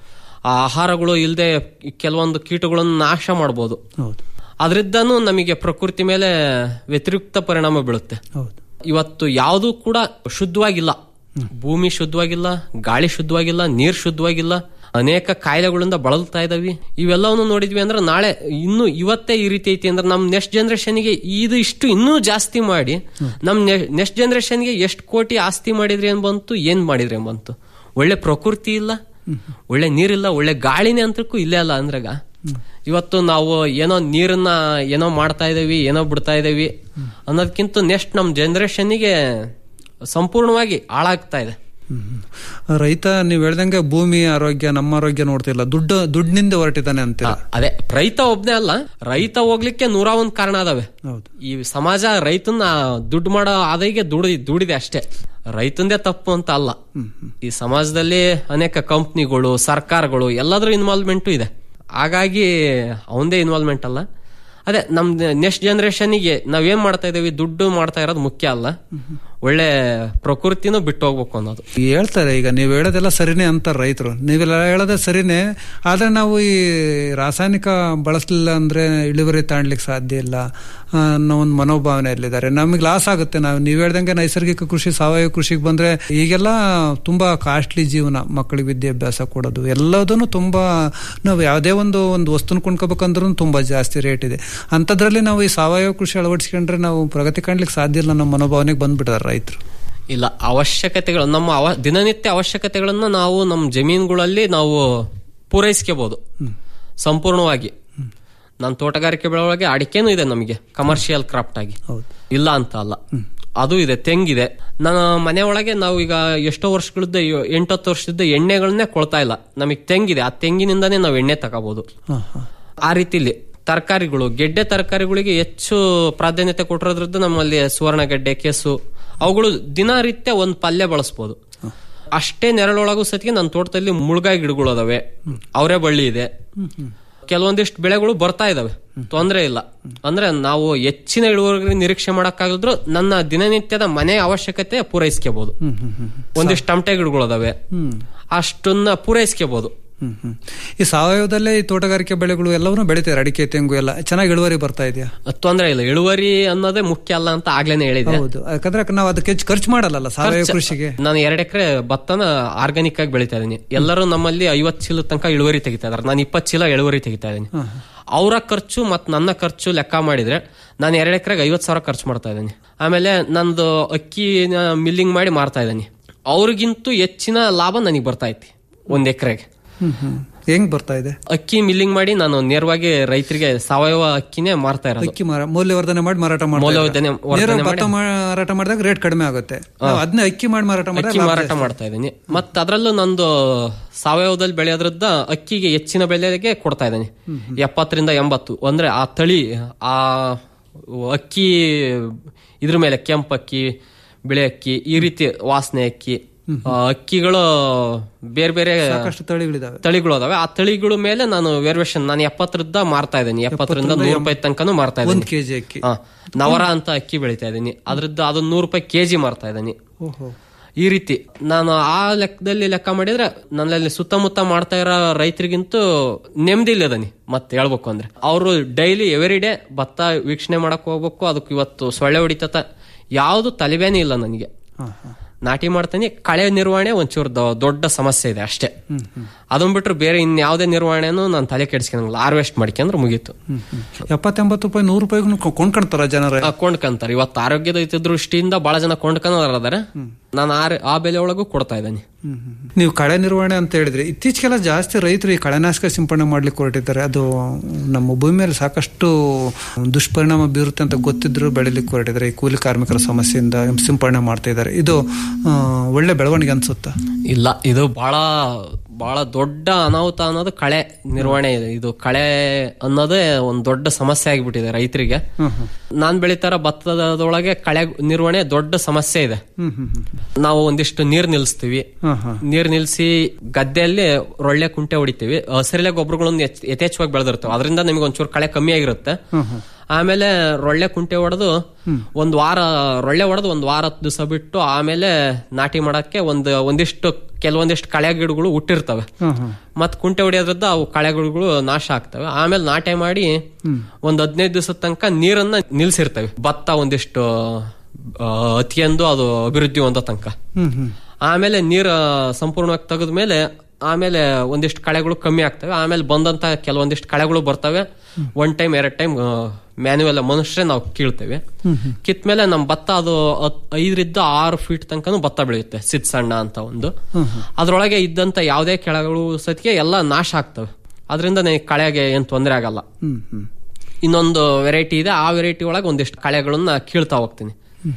J: ಆಹಾರಗಳು ಇಲ್ಲದೆ ಕೆಲವೊಂದು ಕೀಟಗಳನ್ನು ನಾಶ ಮಾಡ್ಬೋದು
I: ಹೌದು
J: ಅದರಿಂದನೂ ನಮಗೆ ಪ್ರಕೃತಿ ಮೇಲೆ ವ್ಯತಿರಿಕ್ತ ಪರಿಣಾಮ ಬೀಳುತ್ತೆ
I: ಹೌದು
J: ಇವತ್ತು ಯಾವುದು ಕೂಡ ಶುದ್ಧವಾಗಿಲ್ಲ ಭೂಮಿ ಶುದ್ಧವಾಗಿಲ್ಲ ಗಾಳಿ ಶುದ್ಧವಾಗಿಲ್ಲ ನೀರ್ ಶುದ್ಧವಾಗಿಲ್ಲ ಅನೇಕ ಕಾಯಿಲೆಗಳಿಂದ ಬಳಲ್ತಾ ಇದಾವಿ ಇವೆಲ್ಲವನ್ನು ನೋಡಿದ್ವಿ ಅಂದ್ರೆ ನಾಳೆ ಇನ್ನು ಇವತ್ತೇ ಈ ರೀತಿ ಐತಿ ಅಂದ್ರೆ ನಮ್ ನೆಕ್ಸ್ಟ್ ಜನರೇಷನ್ಗೆ ಇದು ಇಷ್ಟು ಇನ್ನೂ ಜಾಸ್ತಿ ಮಾಡಿ ನಮ್ ನೆಕ್ಸ್ಟ್ ಜನರೇಷನ್ಗೆ ಎಷ್ಟು ಕೋಟಿ ಆಸ್ತಿ ಮಾಡಿದ್ರಿ ಏನ್ ಬಂತು ಏನ್ ಮಾಡಿದ್ರಿ ಏನ್ ಬಂತು ಒಳ್ಳೆ ಪ್ರಕೃತಿ ಇಲ್ಲ ಒಳ್ಳೆ ನೀರಿಲ್ಲ ಒಳ್ಳೆ ಗಾಳಿನೇ ಅಂತಕ್ಕೂ ಇಲ್ಲೇ ಅಲ್ಲ ಅಂದ್ರಾಗ ಇವತ್ತು ನಾವು ಏನೋ ನೀರನ್ನ ಏನೋ ಮಾಡ್ತಾ ಇದೀವಿ ಏನೋ ಬಿಡ್ತಾ ಇದೀವಿ ಅನ್ನೋದಕ್ಕಿಂತ ನೆಕ್ಸ್ಟ್ ನಮ್ ಜನರೇಷನ್ಗೆ ಸಂಪೂರ್ಣವಾಗಿ ಹಾಳಾಗ್ತಾ ಇದೆ
I: ರೈತ ನೀವು ಹೇಳ್ದಂಗೆ ಭೂಮಿ ಆರೋಗ್ಯ ನಮ್ಮ ಆರೋಗ್ಯ ನೋಡ್ತಿಲ್ಲ ದುಡ್ಡು ದುಡ್ಡಿನಿಂದ ಹೊರಟಿದ್ದಾನೆ ಅಂತೀರ
J: ಅದೇ ರೈತ ಒಬ್ನೇ ಅಲ್ಲ ರೈತ ಹೋಗ್ಲಿಕ್ಕೆ ನೂರ ಒಂದ್ ಕಾರಣ ಅದಾವೆ
I: ಹೌದು
J: ಈ ಸಮಾಜ ರೈತನ ದುಡ್ಡು ಮಾಡೋ ಆದಾಯಿಗೆ ದುಡಿ ದುಡಿದೆ ಅಷ್ಟೇ ರೈತಂದೇ ತಪ್ಪು ಅಂತ ಅಲ್ಲ ಈ ಸಮಾಜದಲ್ಲಿ ಅನೇಕ ಕಂಪ್ನಿಗಳು ಸರ್ಕಾರಗಳು ಎಲ್ಲಾದ್ರೂ ಇನ್ವಾಲ್ವ್ಮೆಂಟು ಇದೆ ಹಾಗಾಗಿ ಅವಂದೇ ಇನ್ವಾಲ್ವ್ಮೆಂಟ್ ಅಲ್ಲ ಅದೇ ನಮ್ ನೆಕ್ಸ್ಟ್ ಜನರೇಷನ್ಗೆ ನಾವೇನ್ ಮಾಡ್ತಾ ಇದೀವಿ ದುಡ್ಡು ಮಾಡ್ತಾ ಇರೋದು ಮುಖ್ಯ ಅಲ್ಲ ಒಳ್ಳೆ ಪ್ರಕೃತಿನೂ ಬಿಟ್ಟು ಹೋಗ್ಬೇಕು ಅನ್ನೋದು
I: ಹೇಳ್ತಾರೆ ಈಗ ನೀವು ಹೇಳೋದೆಲ್ಲ ಸರಿನೇ ಅಂತಾರೆ ರೈತರು ನೀವೆಲ್ಲ ಹೇಳೋದೇ ಸರಿನೇ ಆದ್ರೆ ನಾವು ಈ ರಾಸಾಯನಿಕ ಬಳಸಲಿಲ್ಲ ಅಂದ್ರೆ ಇಳುವರಿ ತಾಣ್ಲಿಕ್ಕೆ ಸಾಧ್ಯ ಇಲ್ಲ ಆ, ಅನ್ನೋ ಒಂದು ಮನೋಭಾವನೆಯಲ್ಲಿದ್ದಾರೆ ನಮಗೆ ಲಾಸ್ ಆಗುತ್ತೆ ನಾವು ನೀವು ಹೇಳ್ದಂಗೆ ನೈಸರ್ಗಿಕ ಕೃಷಿ ಸಾವಯವ ಕೃಷಿಗೆ ಬಂದ್ರೆ ಈಗೆಲ್ಲ ತುಂಬಾ ಕಾಸ್ಟ್ಲಿ ಜೀವನ ಮಕ್ಕಳಿಗೆ ವಿದ್ಯಾಭ್ಯಾಸ ಕೊಡೋದು ಎಲ್ಲದನ್ನು ತುಂಬಾ ನಾವು ಯಾವುದೇ ಒಂದು ಒಂದು ವಸ್ತುನ ಕೊಂಡ್ಕೋಬೇಕಂದ್ರೂ ತುಂಬಾ ಜಾಸ್ತಿ ರೇಟ್ ಇದೆ ಅಂಥದ್ರಲ್ಲಿ ನಾವು ಈ ಸಾವಯವ ಕೃಷಿ ಅಳವಡಿಸ್ಕೊಂಡ್ರೆ ನಾವು ಪ್ರಗತಿ ಕಾಣ್ಲಿಕ್ಕೆ ಸಾಧ್ಯ ಇಲ್ಲ ನಮ್ಮ ಮನೋಭಾವನೆಗೆ ಬಂದ್ಬಿಡ್ತಾರೆ ರೈತರು
J: ಇಲ್ಲ ಅವಶ್ಯಕತೆಗಳು ನಮ್ಮ ಅವ ದಿನನಿತ್ಯ ಅವಶ್ಯಕತೆಗಳನ್ನ ನಾವು ನಮ್ಮ ಜಮೀನುಗಳಲ್ಲಿ ನಾವು ಪೂರೈಸ್ಕೋಬಹುದು ಸಂಪೂರ್ಣವಾಗಿ ನನ್ನ ತೋಟಗಾರಿಕೆ ಬೆಳೆಯೊಳಗೆ ಅಡಿಕೆನೂ ಇದೆ ನಮಗೆ ಕಮರ್ಷಿಯಲ್ ಕ್ರಾಫ್ಟ್ ಆಗಿ ಇಲ್ಲ ಅಂತ ಅಲ್ಲ ಅದು ಇದೆ ತೆಂಗಿದೆ ನನ್ನ ಮನೆ ಒಳಗೆ ನಾವು ಈಗ ಎಷ್ಟೋ ವರ್ಷಗಳಿದ್ದ ಎಂಟತ್ತು ವರ್ಷದ ಎಣ್ಣೆಗಳನ್ನೇ ಕೊಳ್ತಾ ಇಲ್ಲ ನಮಗೆ ತೆಂಗಿದೆ ಆ ತೆಂಗಿನಿಂದಾನೇ ನಾವು ಎಣ್ಣೆ ತಗೋಬಹುದು
I: ಹಾ ಹಾ
J: ಆ ರೀತಿಲಿ ತರಕಾರಿಗಳು ಗೆಡ್ಡೆ ತರಕಾರಿಗಳಿಗೆ ಹೆಚ್ಚು ಪ್ರಾಧಾನ್ಯತೆ ಕೊಟ್ಟಿರೋದ್ರಿಂದ ನಮ್ಮಲ್ಲಿ ಸುವರ್ಣಗೆಡ್ಡೆ ಕೆಸು ಅವುಗಳು ದಿನನಿತ್ಯ ಒಂದು ಪಲ್ಯ ಬಳಸ್ಬೋದು ಅಷ್ಟೇ ನೆರಳೊಳಗೂ ಸತಿಗೆ ನನ್ನ ತೋಟದಲ್ಲಿ ಮುಳ್ಗಾಯಿ ಗಿಡಗಳು ಅದಾವೆ ಅವರೇ ಬಳ್ಳಿ ಇದೆ ಕೆಲವೊಂದಿಷ್ಟು ಬೆಳೆಗಳು ಬರ್ತಾ ಇದಾವೆ ತೊಂದರೆ ಇಲ್ಲ ಅಂದ್ರೆ ನಾವು ಹೆಚ್ಚಿನ ಇಳುವರಿ ನಿರೀಕ್ಷೆ ಮಾಡಕ್ಕಾಗಿದ್ರು ನನ್ನ ದಿನನಿತ್ಯದ ಮನೆ ಅವಶ್ಯಕತೆ ಪೂರೈಸ್ಕೋಬಹುದು ಒಂದಿಷ್ಟು ಟಮಟೆ ಗಿಡಗಳು ಅದಾವೆ ಅಷ್ಟನ್ನ ಪೂರೈಸ್ಕೋಬಹುದು
I: ಹ್ಮ್ ಹ್ಮ್ ಈ ಸಾವಯವದಲ್ಲೇ ಈ ತೋಟಗಾರಿಕೆ ಬೆಳೆಗಳು ಎಲ್ಲವನ್ನೂ ಬೆಳಿತಾರೆ ಅಡಿಕೆ ತೆಂಗು ಎಲ್ಲ ಚೆನ್ನಾಗಿ ಇಳುವರಿ ಬರ್ತಾ ಇದೆಯಾ
J: ತೊಂದರೆ ಇಲ್ಲ ಇಳುವರಿ ಅನ್ನೋದೇ ಮುಖ್ಯ ಅಲ್ಲ ಅಂತ ಆಗ್ಲೇನೆ ಹೇಳಿದೆ
I: ಹೌದು ಯಾಕಂದ್ರೆ ನಾವು ಅದಕ್ಕೆ ಹೆಚ್ಚು ಖರ್ಚು ಮಾಡಲ್ಲ ಸಾವಯವ
J: ಖರ್ಚು-
I: ಕೃಷಿಗೆ
J: ನಾನು ಎರಡ್ ಎಕರೆ ಭತ್ತನ ಆರ್ಗಾನಿಕ್ ಆಗಿ ಬೆಳಿತಾ ಇದೀನಿ ಎಲ್ಲರೂ ನಮ್ಮಲ್ಲಿ ಐವತ್ ಚೀಲ ತನಕ ಇಳುವರಿ ತೆಗಿತಾ ಇದಾರೆ ನಾನು ಇಪ್ಪತ್ತು ಚೀಲ ಇಳುವರಿ ತೆಗಿತಾ ಇದೀನಿ ಅವರ ಖರ್ಚು ಮತ್ತು ನನ್ನ ಖರ್ಚು ಲೆಕ್ಕ ಮಾಡಿದ್ರೆ ನಾನು ಎರಡು ಎಕರೆಗೆ ಐವತ್ತು ಸಾವಿರ ಖರ್ಚು ಮಾಡ್ತಾ ಇದ್ದೀನಿ ಆಮೇಲೆ ನಂದು ಅಕ್ಕಿ ಮಿಲ್ಲಿಂಗ್ ಮಾಡಿ ಮಾರ್ತಾ ಇದ್ದೀನಿ ಅವ್ರಿಗಿಂತೂ ಹೆಚ್ಚಿನ ಲಾಭ ನನಗೆ ಬರ್ತಾ ಐತಿ ಒಂದ್ ಎಕರೆಗೆ
I: ಹ್ಮ್ ಹ್ಮ್ ಹೆಂಗ್ ಬರ್ತಾ ಇದೆ
J: ಅಕ್ಕಿ ಮಿಲ್ಲಿಂಗ್ ಮಾಡಿ ನಾನು ನೇರವಾಗಿ ರೈತರಿಗೆ ಸಾವಯವ ಅಕ್ಕಿನೇ ಮಾರ್ತಾ ಇರೋದು
I: ಅಕ್ಕಿ ಮಾರ ಮೌಲ್ಯವರ್ಧನೆ ಮಾಡಿ ಮಾರಾಟ ಮಾಡ್ತಾ
J: ಮೌಲ್ಯವರ್ಧನೆ-
I: ಇದ್ದೀರಾ?
J: ವರ್ಧನೆ
I: ನೇರ ಭತ್ತ
J: ಮಾಡಿ-
I: ಮಾರಾಟ ಮಾಡಿದಾಗ ರೇಟ್ ಕಡಿಮೆ ಆಗುತ್ತೆ ನಾವು ಅದನ್ನ ಅಕ್ಕಿ ಮಾಡಿ ಮಾರಾಟ
J: ಅಕ್ಕಿ
I: ಮಾಡಿದ್ರೆ ಲಾಭ
J: ಮಾರಾಟ
I: ಜಾಸ್ತಿ.
J: ಮಾಡ್ತಾ ಇದ್ದೀನಿ ಮತ್ತೆ ಅದರಲ್ಲೂ ನಂದು ಸಾವಯವದಲ್ಲಿ ಬೆಳೆಯೋದ್ರಿಂದ ಅಕ್ಕಿಗೆ ಹೆಚ್ಚಿನ ಬೆಲೆಗೆ ಕೊಡ್ತಾ ಇದ್ದೀನಿ ಎಪ್ಪತ್ತರಿಂದ ಎಂಬತ್ತು ಅಂದ್ರೆ ಆ ತಳಿ ಆ ಅಕ್ಕಿ ಇದ್ರ ಮೇಲೆ ಕೆಂಪು ಅಕ್ಕಿ ಬಿಳೆ ಅಕ್ಕಿ ಈ ರೀತಿ ವಾಸನೆ ಅಕ್ಕಿ ಆ, ಅಕ್ಕಿಗಳು ಬೇರೆ ಬೇರೆ
I: ಸಾಕಷ್ಟು ತಳಿಗಳಿದಾವೆ
J: ತಳಿಗಳು ಅದಾವೆ ಆ ತಳಿಗಳ ಮೇಲೆ ನಾನು ವೇರಿಯೇಷನ್ ನಾನು ಎಪ್ಪತ್ತರಿಂದ ಮಾರ್ತಾ ಇದ್ದೀನಿ ಎಪ್ಪತ್ತರಿಂದ ನೂರು ರೂಪಾಯಿ ತನಕನೂ ಮಾರ್ತಾ
I: ಒಂದ್
J: ಇದ್ದೀನಿ
I: ಕೆಜಿ ಅಕ್ಕಿ
J: ಹಾ, ನವರ ಅಂತ ಅಕ್ಕಿ ಬೆಳಿತಾ ಇದ್ದೀನಿ ಅದ್ರದ್ದು ಅದು ನೂರು ರೂಪಾಯಿ ಕೆಜಿ ಮಾರ್ತಾ ಇದ್ದೀನಿ
I: ಓಹೋ
J: ಈ ರೀತಿ ನಾನು ಆ ಲೆಕ್ಕದಲ್ಲಿ ಲೆಕ್ಕ ಮಾಡಿದ್ರೆ ನನ್ನಲ್ಲಿ ಸುತ್ತಮುತ್ತ ಮಾಡ್ತಾ ಇರೋ ರೈತರಿಗಿಂತೂ ನೆಮ್ಮದಿ ಇಲ್ಲದನಿ ಮತ್ತೆ ಹೇಳ್ಬೇಕು ಅಂದ್ರೆ ಅವರು ಡೈಲಿ ಎವ್ರಿ ಡೇ ಭತ್ತ ವೀಕ್ಷಣೆ ಮಾಡಕ್ ಹೋಗ್ಬೇಕು ಅದಕ್ಕೆ ಇವತ್ತು ಸೊಳ್ಳೆ ಹೊಡಿತತ ಯಾವುದು ತಲೆಬೇನೆ ಇಲ್ಲ ನನಗೆ
I: ಹಾ, ಹಾ.
J: ನಾಟಿ ಮಾಡ್ತೀನಿ ಕಳೆ ನಿರ್ವಹಣೆ ಒಂಚೂರು ದೊ- ದೊಡ್ಡ ಸಮಸ್ಯೆ ಇದೆ ಅಷ್ಟೇ ಅದನ್ ಬಿಟ್ರೆ ಬೇರೆ ಇನ್ಯಾವುದೇ ನಿರ್ವಹಣೆನೂ ನಾನು ತಲೆ ಕೆಡಿಸ್ಕೊಂಡಂಗಿಲ್ಲ ಹಾರ್ವೆಸ್ಟ್ ಮಾಡ್ಕೊಂಡ್ರೆ ಮುಗೀತು
I: ಹ್ಮ್, ಹ್ಮ್. ಎಪ್ಪತ್ತೆಂಬತ್ತು ರೂಪಾಯಿ ನೂರು ರೂಪಾಯಿಗೂ ಕೊಂಡ್ಕೊಂತಾರ ಜನರ
J: ಆ, ಕೊಂಡ್ಕಂತಾರೆ ಇವತ್ತು ಆರೋಗ್ಯದ ಹಿತ ದೃಷ್ಟಿಯಿಂದ ಬಹಳ ಜನ ಕೊಂಡ್ಕೊಂಡಾರೆ ನಾನು ಆ ಆ ಬೆಲೆ ಒಳಗೂ ಕೊಡ್ತಾ ಇದ್ದೀನಿ
I: ನೀವು ಕಳೆ ನಿರ್ವಹಣೆ ಅಂತ ಹೇಳಿದ್ರಿ ಇತ್ತೀಚೆಗೆಲ್ಲ ಜಾಸ್ತಿ ರೈತರು ಈ ಕಳೆನಾಶಕ ಸಿಂಪಡಣೆ ಮಾಡ್ಲಿಕ್ಕೆ ಹೊರಟಿದ್ದಾರೆ ಅದು ನಮ್ಮ ಭೂಮಿ ಮೇಲೆ ಸಾಕಷ್ಟು ದುಷ್ಪರಿಣಾಮ ಬೀರುತ್ತೆ ಅಂತ ಗೊತ್ತಿದ್ರು ಬೆಳಿಲಿಕ್ಕೆ ಹೊರಟಿದ್ದಾರೆ ಈ ಕೂಲಿ ಕಾರ್ಮಿಕರ ಸಮಸ್ಯೆಯಿಂದ ಸಿಂಪಡಣೆ ಮಾಡ್ತಾ ಇದ್ದಾರೆ ಇದು ಆ, ಒಳ್ಳೆ ಬೆಳವಣಿಗೆ ಅನ್ಸುತ್ತಾ
J: ಇಲ್ಲ ಇದು ಬಹಳ ಬಹಳ ದೊಡ್ಡ ಅನಾಹುತ ಅನ್ನೋದು ಕಳೆ ನಿರ್ವಹಣೆ ಇದೆ ಇದು ಕಳೆ ಅನ್ನೋದೇ ಒಂದು ದೊಡ್ಡ ಸಮಸ್ಯೆ ಆಗಿಬಿಟ್ಟಿದೆ ರೈತರಿಗೆ ನಾನ್ ಬೆಳಿತಾರ ಭತ್ತದೊಳಗೆ ಕಳೆ ನಿರ್ವಹಣೆ ದೊಡ್ಡ ಸಮಸ್ಯೆ ಇದೆ
I: ಹ್ಮ್ ಹ್ಮ್ ಹ್ಮ್
J: ನಾವು ಒಂದಿಷ್ಟು ನೀರ್ ನಿಲ್ಲಿಸ್ತೀವಿ
I: ಹಾ, ಹಾ.
J: ನೀರ್ ನಿಲ್ಸಿ ಗದ್ದೆಯಲ್ಲಿ ರೊಳ್ಳೆ ಕುಂಟೆ ಹೊಡಿತೀವಿ ಹಸಿರೆಲೆ ಗೊಬ್ಬರಗಳನ್ನು ಯಥೇಚ್ಛವಾಗಿ ಬೆಳೆದಿರ್ತವೆ ಅದರಿಂದ ನಿಮಗೆ ಒಂಚೂರು ಕಳೆ ಕಮ್ಮಿ ಆಗಿರುತ್ತೆ ಆಮೇಲೆ ರೊಳ್ಳೆ ಕುಂಟೆ ಹೊಡೆದು ಒಂದ್ ವಾರ ರೊಳ್ಳೆ ಹೊಡೆದು ಒಂದ್ ವಾರ ದಿವಸ ಬಿಟ್ಟು ಆಮೇಲೆ ನಾಟಿ ಮಾಡಕ್ಕೆ ಒಂದು ಒಂದಿಷ್ಟು ಕೆಲವೊಂದಿಷ್ಟು ಕಳೆ ಗಿಡಗಳು ಹುಟ್ಟಿರ್ತವೆ ಮತ್ ಕುಂಟೆ ಹೊಡೆಯೋದ್ರಿಂದ ಅವು ಕಳೆ ಗಿಡಗಳು ನಾಶ ಆಗ್ತವೆ ಆಮೇಲೆ ನಾಟಿ ಮಾಡಿ ಒಂದ್ ಹದಿನೈದು ದಿವಸದ ತನಕ ನೀರನ್ನ ನಿಲ್ಸಿರ್ತವೆ ಭತ್ತ ಒಂದಿಷ್ಟು ಆ, ಅತಿಯಂದು ಅದು ಅಭಿವೃದ್ಧಿ ಹೊಂದೋ ತನಕ
I: ಹ್ಮ್ ಹ್ಮ್
J: ಆಮೇಲೆ ನೀರು ಸಂಪೂರ್ಣವಾಗಿ ತೆಗೆದ ಮೇಲೆ ಆಮೇಲೆ ಒಂದಿಷ್ಟು ಕಳೆಗಳು ಕಮ್ಮಿ ಆಗ್ತವೆ ಆಮೇಲೆ ಬಂದಂತ ಕೆಲವೊಂದಿಷ್ಟು ಕಳೆಗಳು ಬರ್ತವೆ ಒನ್ ಟೈಮ್ ಎರಡ್ ಟೈಮ್ ಮ್ಯಾನ್ಯುವಲ್ ಮನುಷ್ಯ ನಾವು ಕೀಳ್ತೇವೆ ಕಿತ್ ಮೇಲೆ ನಮ್ ಭತ್ತ ಅದು ಹತ್- ಐದರಿಂದ ಆರು ಫೀಟ್ ತನಕನೂ ಭತ್ತ ಬೆಳೆಯುತ್ತೆ ಸಿತ್ ಸಣ್ಣ ಅಂತ ಒಂದು ಅದ್ರೊಳಗೆ ಇದ್ದಂತ ಯಾವುದೇ ಕೆಳಗಳು ಸತಿಗೆ ಎಲ್ಲ ನಾಶ ಆಗ್ತವೆ ಅದರಿಂದ ನನಗೆ ಕಳೆಗೆ ಏನ್ ತೊಂದರೆ ಆಗಲ್ಲ
I: ಹ್ಮ್ ಹ್ಮ್
J: ಇನ್ನೊಂದು ವೆರೈಟಿ ಇದೆ ಆ ವೆರೈಟಿ ಒಳಗೆ ಒಂದಿಷ್ಟು ಕಳೆಗಳನ್ನ ಕೀಳ್ತಾ ಹೋಗ್ತೀನಿ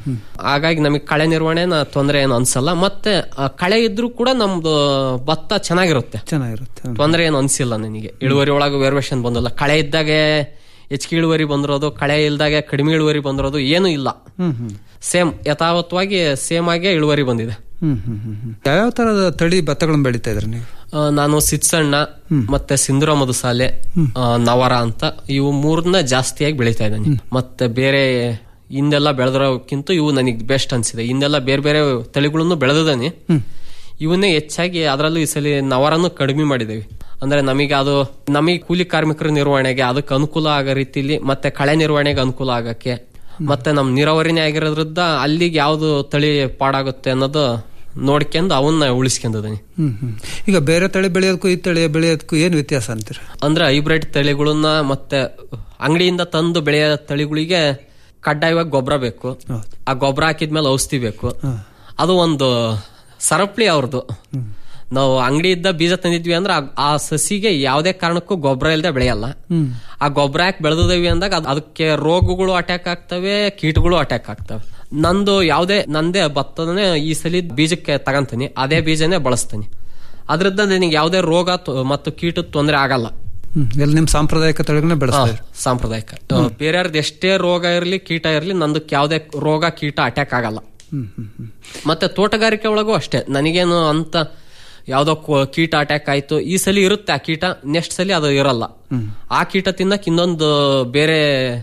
J: ಹಾಗಾಗಿ ನಮಗೆ ಕಳೆ ನಿರ್ವಹಣೆನ ತೊಂದರೆ ಏನು ಅನ್ಸಲ್ಲ ಮತ್ತೆ ಆ ಕಳೆ ಇದ್ರೂ ಕೂಡ ನಮ್ದು ಭತ್ತ ಚೆನ್ನಾಗಿರುತ್ತೆ
I: ಚೆನ್ನಾಗಿರುತ್ತೆ ಹ್ಮ್.
J: ತೊಂದರೆ ಏನು ಅನ್ಸಿಲ್ಲ ನನಗೆ ಇಳುವರಿ ಒಳಗೆ ವೇರಿಯೇಷನ್ ಬಂದಿಲ್ಲ ಕಳೆ ಇದ್ದಾಗೆ ಹೆಚ್ಚಿಗೆ ಇಳುವರಿ ಬಂದಿರೋದು ಕಳೆ ಇಲ್ದಾಗೆ ಕಡಿಮೆ ಇಳುವರಿ ಬಂದಿರೋದು ಏನು ಇಲ್ಲ
I: ಹ್ಮ್ ಹ್ಮ್
J: ಸೇಮ್ ಯಥಾವತ್ತವಾಗಿ ಸೇಮ್ ಆಗೇ ಇಳುವರಿ ಬಂದಿದೆ
I: ಹ್ಮ್ ಹ್ಮ್ ಹ್ಮ್ ಹ್ಮ್. ಯಾವ್ಯಾವ ತರದ ತಳಿ ಭತ್ತಗಳನ್ನ ಬೆಳಿತಾ ಇದ್ರಿ ನೀವು
J: ಆ, ನಾನು ಸಿತ್ಸಣ್ಣ ಮತ್ತೆ ಸಿಂಧೂರ ಮಧುಸಾಲೆ ಆ, ನವರ ಅಂತ ಇವು ಮೂರನ್ನ ಜಾಸ್ತಿಯಾಗಿ ಬೆಳಿತಾ ಇದ್ದೀನಿ ಮತ್ತೆ ಬೇರೆ ಹಿಂದೆಲ್ಲ ಬೆಳೆದ್ರೋಕ್ಕಿಂತ ಇವು ನನಗೆ ಬೆಸ್ಟ್ ಅನ್ಸಿದೆ ಹಿಂದೆಲ್ಲ ಬೇರೆ ಬೇರೆ ತಳಿಗಳನ್ನು ಬೆಳೆದಿದ್ದಾನೆ ಇವನ್ನೇ ಹೆಚ್ಚಾಗಿ ಅದರಲ್ಲೂ ಈ ಸಲ ನವರನ್ನು ಕಡಿಮೆ ಮಾಡಿದ್ದೇವೆ ಅಂದ್ರೆ ನಮಗೆ ಅದು ನಮಗೆ ಕೂಲಿ ಕಾರ್ಮಿಕರ ನಿರ್ವಹಣೆಗೆ ಅದಕ್ಕೆ ಅನುಕೂಲ ಆಗೋ ರೀತಿಲಿ ಮತ್ತೆ ಕಳೆ ನಿರ್ವಹಣೆಗೆ ಅನುಕೂಲ ಆಗಕ್ಕೆ ಮತ್ತೆ ನಮ್ ನೀರಾವರಿನೇ ಆಗಿರೋದ್ರಿಂದ ಅಲ್ಲಿಗೆ ಯಾವ್ದು ತಳಿ ಪಾಡಾಗುತ್ತೆ ಅನ್ನೋದು ನೋಡ್ಕೊಂಡು ಅವನ್ನ ಉಳಿಸ್ಕೊಂಡಿದ್ದೀನಿ
I: ಹ್ಮ್ ಹ್ಮ್ ಈಗ ಬೇರೆ ತಳಿ ಬೆಳೆಯೋದಕ್ಕೂ ಈ ತಳಿ ಬೆಳೆಯೋದಕ್ಕೂ ಏನ್ ವ್ಯತ್ಯಾಸ ಅಂತೀರ
J: ಅಂದ್ರೆ ಹೈಬ್ರಿಡ್ ತಳಿಗಳನ್ನ ಮತ್ತೆ ಅಂಗಡಿಯಿಂದ ತಂದು ಬೆಳೆಯೋ ತಳಿಗಳಿಗೆ ಕಡ್ಡಾಯವಾಗಿ ಗೊಬ್ಬರ ಬೇಕು ಆ ಗೊಬ್ಬರ ಹಾಕಿದ್ಮೇಲೆ ಔಷಧಿ ಬೇಕು ಅದು ಒಂದು ಸರಪಳಿ ಅವ್ರದ್ದು ನಾವು ಅಂಗಡಿಯಿಂದ ಬೀಜ ತಂದಿದ್ವಿ ಅಂದ್ರೆ ಆ- ಆ ಸಸಿಗೆ ಯಾವುದೇ ಕಾರಣಕ್ಕೂ ಗೊಬ್ಬರ ಇಲ್ಲದೆ ಬೆಳೆಯಲ್ಲ ಆ ಗೊಬ್ಬರ ಹಾಕಿ ಬೆಳೆದಿದ್ದೀವಿ ಅಂದಾಗ ಅದ್- ಅದಕ್ಕೆ ರೋಗಗಳು ಅಟ್ಯಾಕ್ ಆಗ್ತವೆ ಕೀಟಗಳು ಅಟ್ಯಾಕ್ ಆಗ್ತವೆ ನಂದು ಯಾವುದೇ ನಂದೇ ಭತ್ತದನೇ ಈ ಸಲ ಬೀಜಕ್ಕೆ ತಗಂತೀನಿ ಅದೇ ಬೀಜನೇ ಬಳಸ್ತೀನಿ ಅದರಿಂದ ನನಗೆ ಯಾವುದೇ ರೋಗ ತ- ಮತ್ತು ಕೀಟದ ತೊಂದರೆ ಆಗಲ್ಲ
I: ಹ್ಮ್ ಎಲ್ಲ ನಿಮ್ ಸಾಂಪ್ರದಾಯಿಕ ತಳಿಗಳನ್ನ ಬೆಳೆಸ್ತಾ ಇದ್ರಿ
J: ಸಾಂಪ್ರದಾಯಿಕ ಬೇರೆಯವ್ರದ್ದು ಎಷ್ಟೇ ರೋಗ ಇರಲಿ ಕೀಟ ಇರಲಿ ನಂದಕ್ಕೆ ಯಾವುದೇ ರೋಗ ಕೀಟ ಅಟ್ಯಾಕ್ ಆಗಲ್ಲ
I: ಹ್ಮ್ ಹ್ಮ್ ಹ್ಮ್
J: ಮತ್ತೆ ತೋಟಗಾರಿಕೆ ಒಳಗೂ ಅಷ್ಟೇ ನನಗೇನು ಅಂತ ಯಾವ್ದೋ ಕೊ- ಕೀಟ ಅಟ್ಯಾಕ್ ಆಯ್ತು ಈ ಸಲ ಇರುತ್ತೆ ಆ ಕೀಟ ನೆಕ್ಸ್ಟ್ ಸಲ ಅದು ಇರಲ್ಲ ಆ ಕೀಟ ತಿನ್ನಕ್ ಇನ್ನೊಂದು ಬೇರೆ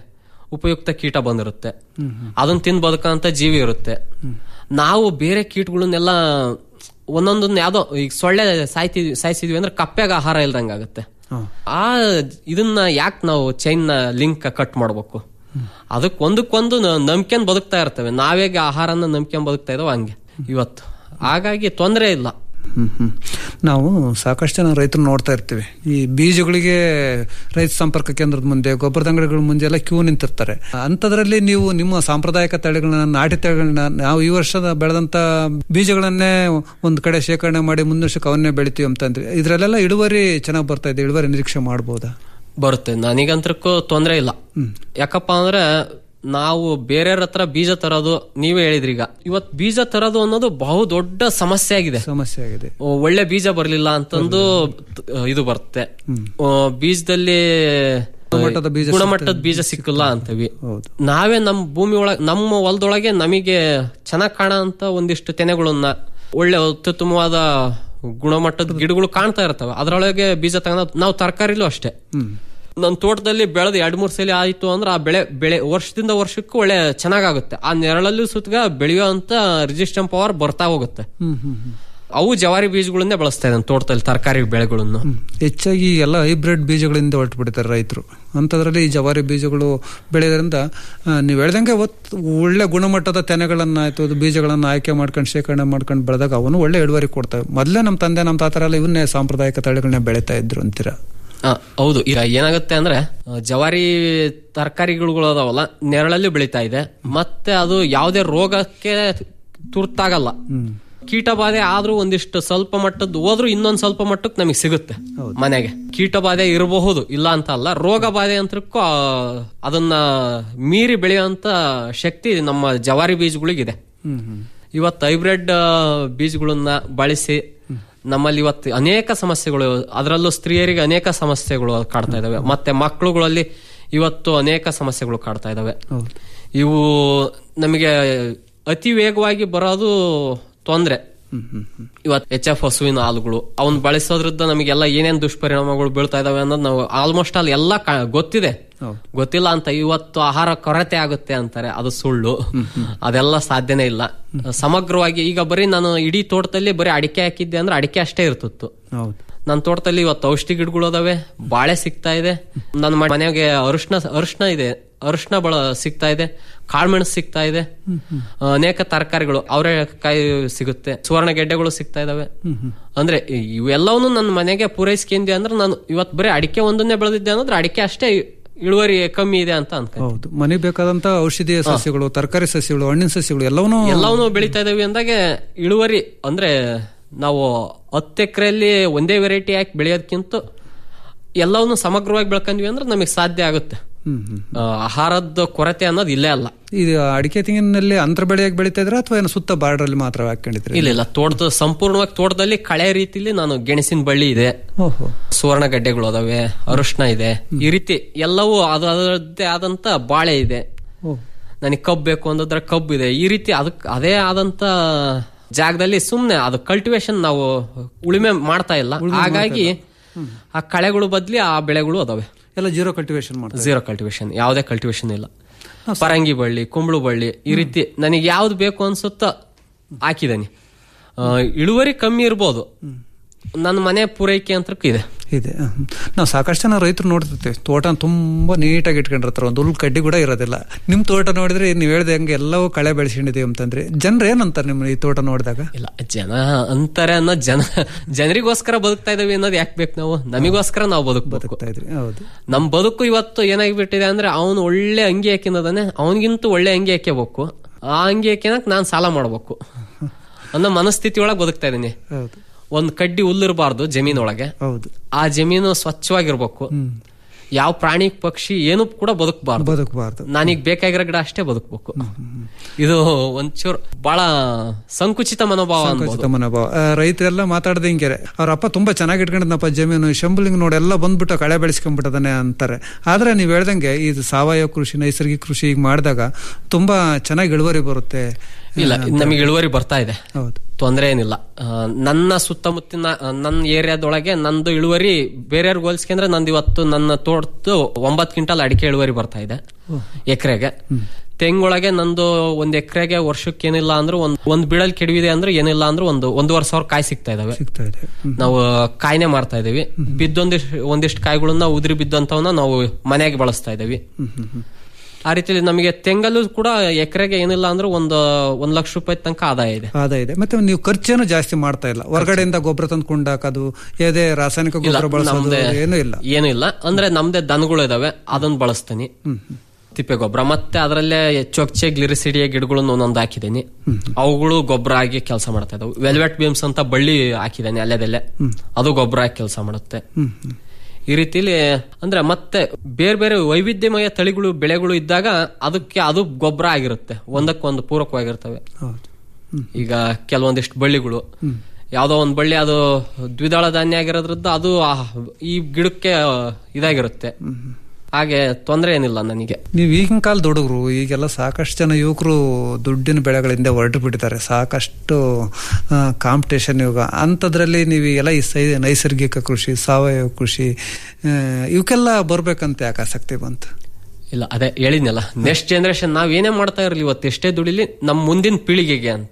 J: ಉಪಯುಕ್ತ ಕೀಟ ಬಂದಿರುತ್ತೆ ಅದನ್ನ ತಿಂದು ಬದುಕಂತ ಜೀವಿ ಇರುತ್ತೆ ನಾವು ಬೇರೆ ಕೀಟಗಳನ್ನೆಲ್ಲ ಒಂದೊಂದನ್ನ ಯಾವ್ದೋ ಈಗ ಸೊಳ್ಳೆ ಸಾಯ್ತಿದ್ವಿ ಸಾಯಿಸಿದ್ವಿ ಅಂದ್ರೆ ಕಪ್ಪೆಗೆ ಆಹಾರ ಇಲ್ದಂಗ ಆಗುತ್ತೆ ಆ ಇದನ್ನ ಯಾಕೆ ನಾವು ಚೈನ್ ಲಿಂಕ್ ಕಟ್ ಮಾಡ್ಬೇಕು ಅದಕ್ಕೆ ಒಂದಕ್ಕೊಂದು ನಂಬ್ಕೊಂಡ್ ಬದುಕ್ತಾ ಇರ್ತವೆ ನಾವೇಗ ಆಹಾರನ ನಂಬ್ಕೊಂಡ್ ಬದುಕ್ತಾ ಇದಾವ ಹಂಗೆ ಇವತ್ತು ಹಾಗಾಗಿ ತೊಂದರೆ ಇಲ್ಲ
I: ಹ್ಮ್ ಹ್ಮ್ ನಾವು ಸಾಕಷ್ಟು ಜನ ರೈತರು ನೋಡ್ತಾ ಇರ್ತೀವಿ ಈ ಬೀಜಗಳಿಗೆ ರೈತ ಸಂಪರ್ಕ ಕೇಂದ್ರದ ಮುಂದೆ ಗೊಬ್ಬರದ ಅಂಗಡಿಗಳ ಮುಂದೆ ಎಲ್ಲ ಕ್ಯೂ ನಿಂತಿರ್ತಾರೆ ಅಂಥದ್ರಲ್ಲಿ ನೀವು ನಿಮ್ಮ ಸಾಂಪ್ರದಾಯಿಕ ತಳಿಗಳನ್ನ ನಾಟಿ ತಳಿಗಳನ್ನ ನಾವು ಈ ವರ್ಷದ ಬೆಳೆದಂತ ಬೀಜಗಳನ್ನೇ ಒಂದ್ ಕಡೆ ಶೇಖರಣೆ ಮಾಡಿ ಮುಂದಿನ ವರ್ಷಕ್ಕೆ ಅವನ್ನೇ ಬೆಳಿತೀವಿ ಅಂತಂದ್ರೆ ಇದ್ರಲ್ಲೆಲ್ಲ ಇಳುವರಿ ಚೆನ್ನಾಗಿ ಬರ್ತಾ ಇದೆ ಇಳುವರಿ ನಿರೀಕ್ಷೆ ಮಾಡ್ಬೋದಾ
J: ಬರುತ್ತೆ ನನಗಂತ್ರಕ್ಕೂ ತೊಂದರೆ ಇಲ್ಲ ಯಾಕಪ್ಪ ಅಂದ್ರೆ ನಾವು ಬೇರೆಯವ್ರ ಹತ್ರ ಬೀಜ ತರೋದು ನೀವೇ ಹೇಳಿದ್ರಿ ಈಗ ಇವತ್ ಬೀಜ ತರೋದು ಅನ್ನೋದು ಬಹು ದೊಡ್ಡ ಸಮಸ್ಯೆ ಆಗಿದೆ
I: ಸಮಸ್ಯೆ ಆಗಿದೆ
J: ಓ, ಒಳ್ಳೆ ಬೀಜ ಬರ್ಲಿಲ್ಲ ಅಂತಂದು ತ- ಇದು ಬರುತ್ತೆ ಓ, ಬೀಜದಲ್ಲಿ
I: ಗುಣಮಟ್ಟದ ಬೀಜ
J: ಗುಣಮಟ್ಟದ ಬೀಜ ಸಿಕ್ಕಿಲ್ಲ ಅಂತೀವಿ ನಾವೇ ನಮ್ ಭೂಮಿ ಒಳಗೆ ನಮ್ಮ ಹೊಲದೊಳಗೆ ನಮಗೆ ಚೆನ್ನಾಗ್ ಕಾಣೋ ಅಂತ ಒಂದಿಷ್ಟು ತೆನೆಗಳನ್ನ ಒಳ್ಳೆ ಅತ್ಯುತ್ತಮವಾದ ಗುಣಮಟ್ಟದ ಗಿಡಗಳು ಕಾಣ್ತಾ ಇರ್ತವೆ ಅದ್ರೊಳಗೆ ಬೀಜ ತಗೊಂಡ್ ನಾವು ತರಕಾರಿಲೂ ಅಷ್ಟೇ ನನ್ನ ತೋಟದಲ್ಲಿ ಬೆಳೆದು ಎರಡ್ ಮೂರ್ ಸಲ ಆಯ್ತು ಅಂದ್ರೆ ಆ ಬೆಳೆ ಬೆಳೆ ವರ್ಷದಿಂದ ವರ್ಷಕ್ಕೂ ಒಳ್ಳೆ ಚೆನ್ನಾಗಾಗುತ್ತೆ ಆ ನೆರಳಲ್ಲೂ ಸುತ್ತಗ ಬೆಳೆಯುವಂತ ರಿಜಿಸ್ಟನ್ ಪವರ್ ಬರ್ತಾ ಹೋಗುತ್ತೆ
I: ಹ್ಮ್ ಹ್ಮ್ ಹ್ಮ್
J: ಅವು ಜವಾರಿ ಬೀಜಗಳನ್ನೇ ಬಳಸ್ತಾ ಇದ್ದಾನೆ ತೋಟದಲ್ಲಿ ತರಕಾರಿ ಬೆಳೆಗಳನ್ನು
I: ಹೆಚ್ಚಾಗಿ ಎಲ್ಲ ಹೈಬ್ರಿಡ್ ಬೀಜಗಳಿಂದ ಹೊರಟು ಬಿಡ್ತಾರೆ ರೈತರು ಅಂಥದ್ರಲ್ಲಿ ಈ ಜವಾರಿ ಬೀಜಗಳು ಬೆಳೆಯೋದ್ರಿಂದ ಆ, ನೀವು ಹೇಳ್ದಂಗೆ ಒತ್ ಒಳ್ಳೆ ಗುಣಮಟ್ಟದ ತೆನೆಗಳನ್ನ ಆಯ್ತು ಅದು ಬೀಜಗಳನ್ನ ಆಯ್ಕೆ ಮಾಡ್ಕೊಂಡು ಶೇಖರಣೆ ಮಾಡ್ಕೊಂಡು ಬೆಳೆದಾಗ ಅವನು ಒಳ್ಳೆ ಇಳುವರಿ ಕೊಡ್ತವೆ ಮೊದಲೇ ನಮ್ಮ ತಂದೆ ನಮ್ಮ ತಾತರೆಲ್ಲ ಇವನ್ನೇ ಸಾಂಪ್ರದಾಯಿಕ ತಳಿಗಳನ್ನ ಬೆಳೀತಾ ಇದ್ರು ಅಂತೀರ
J: ಆ, ಹೌದು ಈಗ ಏನಾಗುತ್ತೆ ಅಂದ್ರೆ ಆ, ಜವಾರಿ ತರಕಾರಿಗಳು ಅದಾವಲ್ಲ ನೆರಳಲ್ಲಿ ಬೆಳೀತಾ ಇದೆ ಮತ್ತೆ ಅದು ಯಾವುದೇ ರೋಗಕ್ಕೆ ತುರ್ತಾಗಲ್ಲ ಕೀಟ ಬಾಧೆ ಆದ್ರೂ ಒಂದಿಷ್ಟು ಸ್ವಲ್ಪ ಮಟ್ಟದ್ದು ಹೋದ್ರೂ ಇನ್ನೊಂದ್ ಸ್ವಲ್ಪ ಮಟ್ಟಕ್ಕೆ ನಮಗೆ ಸಿಗುತ್ತೆ ಮನೆಗೆ ಕೀಟ ಬಾಧೆ ಇರಬಹುದು ಇಲ್ಲ ಅಂತ ಅಲ್ಲ ರೋಗ ಬಾಧೆ ಅಂತಕ್ಕೂ ಆ, ಅದನ್ನ ಮೀರಿ ಬೆಳೆಯುವಂತ ಶಕ್ತಿ ನಮ್ಮ ಜವಾರಿ ಬೀಜಗಳಿಗಿದೆ ಇವತ್ತು ಹೈಬ್ರಿಡ್ ಬೀಜಗಳನ್ನ ಬಳಸಿ ನಮ್ಮಲ್ಲಿ ಇವತ್ತು ಅನೇಕ ಸಮಸ್ಯೆಗಳು ಅದರಲ್ಲೂ ಸ್ತ್ರೀಯರಿಗೆ ಅನೇಕ ಸಮಸ್ಯೆಗಳು ಕಾಡ್ತಾ ಇದಾವೆ ಮತ್ತೆ ಮಕ್ಕಳುಗಳಲ್ಲಿ ಇವತ್ತು ಅನೇಕ ಸಮಸ್ಯೆಗಳು ಕಾಡ್ತಾ ಇದಾವೆ ಇವು ನಮಗೆ ಅತಿ ವೇಗವಾಗಿ ಬರೋದು ತೊಂದ್ರೆ ಇವತ್ತು ಎಚ್ ಎಫ್ ಹಸುವಿನ ಹಾಲುಗಳು ಅವನ್ ಬಳಸೋದ್ರಿಂದ ನಮಗೆಲ್ಲ ಏನೇನ್ ದುಷ್ಪರಿಣಾಮಗಳು ಬೀಳ್ತಾ ಇದಾವೆ ಅನ್ನೋದು ನಾವು ಆಲ್ಮೋಸ್ಟ್ ಅಲ್ಲಿ ಎಲ್ಲ ಕಾ- ಗೊತ್ತಿದೆ ಗೊತ್ತಿಲ್ಲ ಅಂತ ಇವತ್ತು ಆಹಾರ ಕೊರತೆ ಆಗುತ್ತೆ ಅಂತಾರೆ ಅದು ಸುಳ್ಳು ಅದೆಲ್ಲ ಸಾಧ್ಯನೇ ಇಲ್ಲ ಸಮಗ್ರವಾಗಿ ಈಗ ಬರೀ ನಾನು ಇಡೀ ತೋಟದಲ್ಲಿ ಬರೀ ಅಡಿಕೆ ಹಾಕಿದ್ದೆ ಅಂದ್ರೆ ಅಡಿಕೆ ಅಷ್ಟೇ ಇರ್ತಿತ್ತು
I: ಹೌದು
J: ನನ್ನ ತೋಟದಲ್ಲಿ ಇವತ್ತು ಔಷಧಿ ಗಿಡಗಳು ಅದಾವೆ ಬಾಳೆ ಸಿಗ್ತಾ ಇದೆ ನನ್ನ ಮ- ಮನೆಗೆ ಅರಿಶಿನ ಅರಿಶಿನ ಇದೆ ಅರಿಶಿನ ಬಳ ಸಿಗ್ತಾ ಇದೆ ಕಾಳ್ಮೆಣಸು ಸಿಗ್ತಾ ಇದೆ ಅನೇಕ ತರಕಾರಿಗಳು ಅವರೆಕಾಯಿ ಸಿಗುತ್ತೆ ಸುವರ್ಣ ಗೆಡ್ಡೆಗಳು ಸಿಗ್ತಾ ಇದಾವೆ ಅಂದ್ರೆ ಇವೆಲ್ಲವನ್ನೂ ನನ್ನ ಮನೆಗೆ ಪೂರೈಸ್ಕೊಂಡೆ ಅಂದ್ರೆ ನಾನು ಇವತ್ತು ಬರೀ ಅಡಿಕೆ ಒಂದನ್ನೇ ಬೆಳೆದಿದ್ದೆ ಅಂದ್ರೆ ಅಡಿಕೆ ಅಷ್ಟೇ ಇಳುವರಿ ಕಮ್ಮಿ ಇದೆ ಅಂತ ಅನ್ಕ
I: ಹೌದು ಮನೆಗೆ ಬೇಕಾದಂತ ಔಷಧೀಯ ಸಸ್ಯಗಳು ತರಕಾರಿ ಸಸ್ಯಗಳು ಹಣ್ಣಿನ ಸಸ್ಯಗಳು ಎಲ್ಲವನ್ನೂ
J: ಎಲ್ಲವನ್ನೂ ಬೆಳಿತಾ ಇದಾವೆ ಅಂದಾಗೆ ಇಳುವರಿ ಅಂದ್ರೆ ನಾವು ಹತ್ತು ಎಕರೆಯಲ್ಲಿ ಒಂದೇ ವೆರೈಟಿ ಹಾಕಿ ಬೆಳೆಯೋದಕ್ಕಿಂತ ಎಲ್ಲವನ್ನು ಸಮಗ್ರವಾಗಿ ಬೆಳ್ಕೊಂಡ್ವಿ ಅಂದ್ರೆ ನಮಗೆ ಸಾಧ್ಯ ಆಗುತ್ತೆ
I: ಹ್ಮ್ ಹ್ಮ್
J: ಆ, ಆಹಾರದ ಕೊರತೆ ಅನ್ನೋದು ಇಲ್ಲೇ ಅಲ್ಲ
I: ಇದು ಅಡಿಕೆ ತೆಂಗಿನಲ್ಲಿ ಅಂತರ ಬೆಳೆಯಾಗಿ ಬೆಳೀತಾ ಇದ್ರ ಅಥವಾ ಏನು ಸುತ್ತ ಬಾರ್ಡ್ರಲ್ಲಿ ಮಾತ್ರ ಹಾಕೊಂಡಿದ್ರಿ
J: ಇಲ್ಲ ಇಲ್ಲ ತೋಟದ ಸಂಪೂರ್ಣವಾಗಿ ತೋಟದಲ್ಲಿ ಕಳೆ ರೀತಿಲಿ ನಾನು ಗೆಣಸಿನ ಬಳ್ಳಿ ಇದೆ
I: ಓಹೋ
J: ಸುವರ್ಣ ಗಡ್ಡೆಗಳು ಅದಾವೆ ಅರಿಶಿನ ಇದೆ ಈ ರೀತಿ ಎಲ್ಲವೂ ಅದು ಅದರದ್ದೇ ಆದಂತ ಬಾಳೆ ಇದೆ
I: ಓ
J: ನನಗೆ ಕಬ್ಬು ಬೇಕು ಅಂದಿದ್ರೆ ಕಬ್ಬು ಇದೆ ಈ ರೀತಿ ಅದಕ್ ಅದೇ ಆದಂತ ಜಾಗದಲ್ಲಿ ಸುಮ್ನೆ ಅದು ಕಲ್ಟಿವೇಶನ್ ನಾವು ಉಳುಮೆ ಮಾಡ್ತಾ ಇಲ್ಲ ಹಾಗಾಗಿ ಆ ಕಳೆಗಳು ಬದ್ಲಿ ಆ ಬೆಳೆಗಳು ಅದಾವೆ
I: ಎಲ್ಲ ಜೀರೋ ಕಲ್ಟಿವೇಶನ್ ಮಾಡ್ತಾರೆ
J: ಝೀರೋ ಕಲ್ಟಿವೇಶನ್ ಯಾವುದೇ ಕಲ್ಟಿವೇಶನ್ ಇಲ್ಲ ಪರಂಗಿ ಬಳ್ಳಿ ಕುಂಬಳು ಬಳ್ಳಿ ಈ ರೀತಿ ನನಗೆ ಯಾವ್ದು ಬೇಕು ಅನ್ಸುತ್ತೋ ಹಾಕಿದ್ದೀನಿ ಆ, ಇಳುವರಿ ಕಮ್ಮಿ ಇರ್ಬೋದು ನನ್ನ ಮನೆ ಪೂರೈಕೆ ಅಂತ ಇದೆ
I: ಇದೆ ಹ್ಮ್. ನಾವು ಸಾಕಷ್ಟು ಜನ ರೈತರು ನೋಡ್ತಿರ್ತೀವಿ ತೋಟ ತುಂಬಾ ನೀಟಾಗಿ ಇಟ್ಕೊಂಡಿರ್ತಾರೆ ಒಂದು ಹುಲ್ ಕಡ್ಡಿ ಕೂಡ ಇರೋದಿಲ್ಲ ನಿಮ್ ತೋಟ ನೋಡಿದ್ರೆ ನೀವು ಹೇಳ್ದೆ ಹಂಗೆ ಎಲ್ಲವೂ ಕಳೆ ಬೆಳೆಸ್ಕೊಂಡಿದೀವಿ ಅಂತಂದ್ರೆ ಜನರು ಏನಂತಾರೆ ನಿಮ್ಮ ಈ ತೋಟ ನೋಡಿದಾಗ
J: ಇಲ್ಲ ಜನ ಅಂತಾರೆ ಅನ್ನೋ ಜನ ಜನರಿಗೋಸ್ಕರ ಬದುಕ್ತಾ ಇದಾವೆ ಅನ್ನೋದು ಯಾಕೆ ಬೇಕು ನಾವು ನಮಿಗೋಸ್ಕರ ನಾವು ಬದುಕಬೇಕು
I: ಬದುಕ್ತಾ ಇದ್ರಿ ಹೌದು
J: ನಮ್ ಬದುಕು ಇವತ್ತು ಏನಾಗಿಬಿಟ್ಟಿದೆ ಅಂದ್ರೆ ಅವನು ಒಳ್ಳೆ ಅಂಗಿ ಹಾಕಿನದಾನೆ ಅವನಿಗಿಂತ ಒಳ್ಳೆ ಅಂಗಿ ಹಾಕ್ಯಬೇಕು ಆ ಅಂಗಿ ಹಾಕ್ಯನಕ್ ನಾನ್ ಸಾಲ ಮಾಡ್ಬೇಕು ಅನ್ನೋ ಮನಸ್ಥಿತಿ ಒಳಗೆ ಬದುಕ್ತಾ ಇದೀನಿ
I: ಹೌದು
J: ಒಂದ್ ಕಡ್ಡಿ ಹುಲ್ಲಿರಬಾರ್ದು ಜಮೀನೊಳಗೆ
I: ಹೌದು
J: ಆ ಜಮೀನು ಸ್ವಚ್ಛವಾಗಿರ್ಬೇಕು ಯಾವ ಪ್ರಾಣಿ ಪಕ್ಷಿ ಏನು ಕೂಡ ಬದುಕಬಾರ್ದು
I: ಬದುಕಬಾರ್ದು
J: ನಾನೀಗ ಬೇಕಾಗಿರೋ ಗಿಡ ಅಷ್ಟೇ ಬದುಕಬೇಕು ಇದು ಒಂಚೂರು ಬಹಳ ಸಂಕುಚಿತ ಮನೋಭಾವ ಅನ್ಬೋದು
I: ಸಂಕುಚಿತ ಮನೋಭಾವ ಆ, ರೈತರೆಲ್ಲ ಮಾತಾಡ್ದೆ ಹಿಂಗೆ ಅವ್ರ ಅಪ್ಪ ತುಂಬಾ ಚೆನ್ನಾಗಿ ಇಟ್ಕೊಂಡಿದ್ನಪ್ಪ ಜಮೀನು ಶಂಬಲಿಂಗ್ ನೋಡಿ ಎಲ್ಲ ಬಂದ್ಬಿಟ್ಟು ಕಳೆ ಬೆಳೆಸ್ಕೊಂಡ್ಬಿಟ್ಟದಾನೆ ಅಂತಾರೆ ಆದ್ರೆ ನೀವು ಹೇಳ್ದಂಗೆ ಇದು ಸಾವಯವ ಕೃಷಿ ನೈಸರ್ಗಿಕ ಕೃಷಿ ಈಗ ಮಾಡಿದಾಗ ತುಂಬಾ ಚೆನ್ನಾಗಿ ಇಳುವರಿ ಬರುತ್ತೆ
J: ಇಲ್ಲ ನಮಗೆ ಇಳುವರಿ ಬರ್ತಾ ಇದೆ
I: ಹೌದು
J: ತೊಂದರೆ ಏನಿಲ್ಲ ಆ, ನನ್ನ ಸುತ್ತಮುತ್ತಿನ ಆ, ನನ್ನ ಏರಿಯಾದೊಳಗೆ ನಂದು ಇಳುವರಿ ಬೇರೆಯವ್ರಿಗೆ ಹೋಲಿಸ್ಕೊಂಡ್ರೆ ನಂದು ಇವತ್ತು ನನ್ನ ತೋಟದ್ದು ಒಂಬತ್ತು ಕ್ವಿಂಟಲ್ ಅಡಿಕೆ ಇಳುವರಿ ಬರ್ತಾ ಇದೆ ಎಕರೆಗೆ ತೆಂಗೊಳಗೆ ನಂದು ಒಂದ್ ಎಕರೆಗೆ ವರ್ಷಕ್ಕೆ ಏನಿಲ್ಲ ಅಂದ್ರೆ ಒಂದ್ ಒಂದ್ ಬಿಡಲ್ ಕೆಡವಿದೆ ಅಂದ್ರೆ ಏನಿಲ್ಲ ಅಂದ್ರೆ ಒಂದು ಒಂದೂವರೆ ಸಾವಿರ ಕಾಯಿ ಸಿಗ್ತಾ ಇದಾವೆ
I: ಸಿಗ್ತಾ ಇದೆ ಹ್ಮ್.
J: ನಾವು ಕಾಯಿನೇ ಮಾರ್ತಾ ಇದೀವಿ ಬಿದ್ದೊಂದಿಷ್ಟು ಒಂದಿಷ್ಟು ಕಾಯಿಗಳನ್ನ ಉದುರಿ ಬಿದ್ದಂತವನ್ನ ನಾವು ಮನೆಗೆ ಬಳಸ್ತಾ ಇದೀವಿ
I: ಹ್ಮ್, ಹ್ಮ್, ಹ್ಮ್.
J: ಆ ರೀತಿಯಲ್ಲಿ ನಮಗೆ ತೆಂಗಲ್ಲೂ ಕೂಡ ಎಕರೆಗೆ ಏನಿಲ್ಲ ಅಂದ್ರೆ ಒಂದು ಒಂದ್ ಲಕ್ಷ ರೂಪಾಯಿ ತನಕ ಆದಾಯ ಇದೆ
I: ಆದಾಯ ಇದೆ ಮತ್ತೆ ನೀವು ಖರ್ಚೇನು ಜಾಸ್ತಿ ಮಾಡ್ತಾ ಇಲ್ಲ ಹೊರಗಡೆಯಿಂದ ಗೊಬ್ಬರ ತಂದು ಕೊಂಡಾಕೋದು ಯಾವುದೇ ರಾಸಾಯನಿಕ
J: ಇಲ್ಲ,
I: ಗೊಬ್ಬರ ಬಳಸೋದು
J: ನಮ್ದೇ
I: ಏನೂ ಇಲ್ಲ
J: ಏನೂ ಇಲ್ಲ ಅಂದ್ರೆ ನಮ್ದೇ ದನಗಳು ಇದಾವೆ ಅದನ್ನ ಬಳಸ್ತೀನಿ ತಿಪ್ಪೆ ಗೊಬ್ಬರ ಮತ್ತೆ ಅದರಲ್ಲೇ ಚೊಕ್ಚೆ ಗ್ಲಿರಿಸಿಡಿಯ ಗಿಡಗಳನ್ನು ಒಂದೊಂದು ಹಾಕಿದ್ದೀನಿ ಅವುಗಳು ಗೊಬ್ಬರ ಆಗಿ ಕೆಲಸ ಮಾಡ್ತಾ ಇದಾವೆ ವೆಲ್ವೆಟ್ ಬೀಮ್ಸ್ ಅಂತ ಬಳ್ಳಿ ಹಾಕಿದ್ದೇನೆ ಅಲ್ಲೇದಲ್ಲೇ ಅದು ಗೊಬ್ಬರ ಆಗಿ ಕೆಲಸ ಮಾಡುತ್ತೆ
I: ಹ್ಮ್ ಹ್ಮ್.
J: ಈ ರೀತಿಲಿ ಅಂದ್ರೆ ಮತ್ತೆ ಬೇರೆ ಬೇರೆ ವೈವಿಧ್ಯಮಯ ತಳಿಗಳು ಬೆಳೆಗಳು ಇದ್ದಾಗ ಅದಕ್ಕೆ ಅದು ಗೊಬ್ಬರ ಆಗಿರುತ್ತೆ ಒಂದಕ್ಕೊಂದು ಪೂರಕವಾಗಿರ್ತವೆ
I: ಹೌದು
J: ಈಗ ಕೆಲವೊಂದಿಷ್ಟು ಬಳ್ಳಿಗಳು ಯಾವ್ದೋ ಒಂದ್ ಬಳ್ಳಿ ಅದು ದ್ವಿದಳ ಧಾನ್ಯ ಆಗಿರೋದ್ರದ್ದು ಅದು ಆ ಈ ಗಿಡಕ್ಕೆ ಆ, ಇದಾಗಿರುತ್ತೆ ಹಾಗೆ ತೊಂದರೆ ಏನಿಲ್ಲ ನನಗೆ
I: ನೀವು ಈಗಿನ ಕಾಲದ ಹುಡುಗರು ಈಗೆಲ್ಲ ಸಾಕಷ್ಟು ಜನ ಯುವಕರು ದುಡ್ಡಿನ ಬೆಳೆಗಳಿಂದ ಹೊರಟು ಬಿಟ್ಟಿದ್ದಾರೆ ಸಾಕಷ್ಟು ಕಾಂಪಿಟೇಷನ್ ಯುಗ ಅಂಥದ್ರಲ್ಲಿ ನೀವು ಎಲ್ಲ ಈ ಸೈ ನೈಸರ್ಗಿಕ ಕೃಷಿ ಸಾವಯವ ಕೃಷಿ ಆ, ಇವಕ್ಕೆಲ್ಲ ಬರ್ಬೇಕಂತ ಯಾಕೆ ಆಸಕ್ತಿ ಬಂತು
J: ಇಲ್ಲ ಅದೇ ಹೇಳಿದ್ನಲ್ಲ ನೆಕ್ಸ್ಟ್ ಜನರೇಷನ್ ನಾವ್ ಏನೇ ಮಾಡ್ತಾ ಇರಲಿ ಇವತ್ತು ಎಷ್ಟೇ ದುಡಿಲಿ ನಮ್ ಮುಂದಿನ ಪೀಳಿಗೆಗೆ ಅಂತ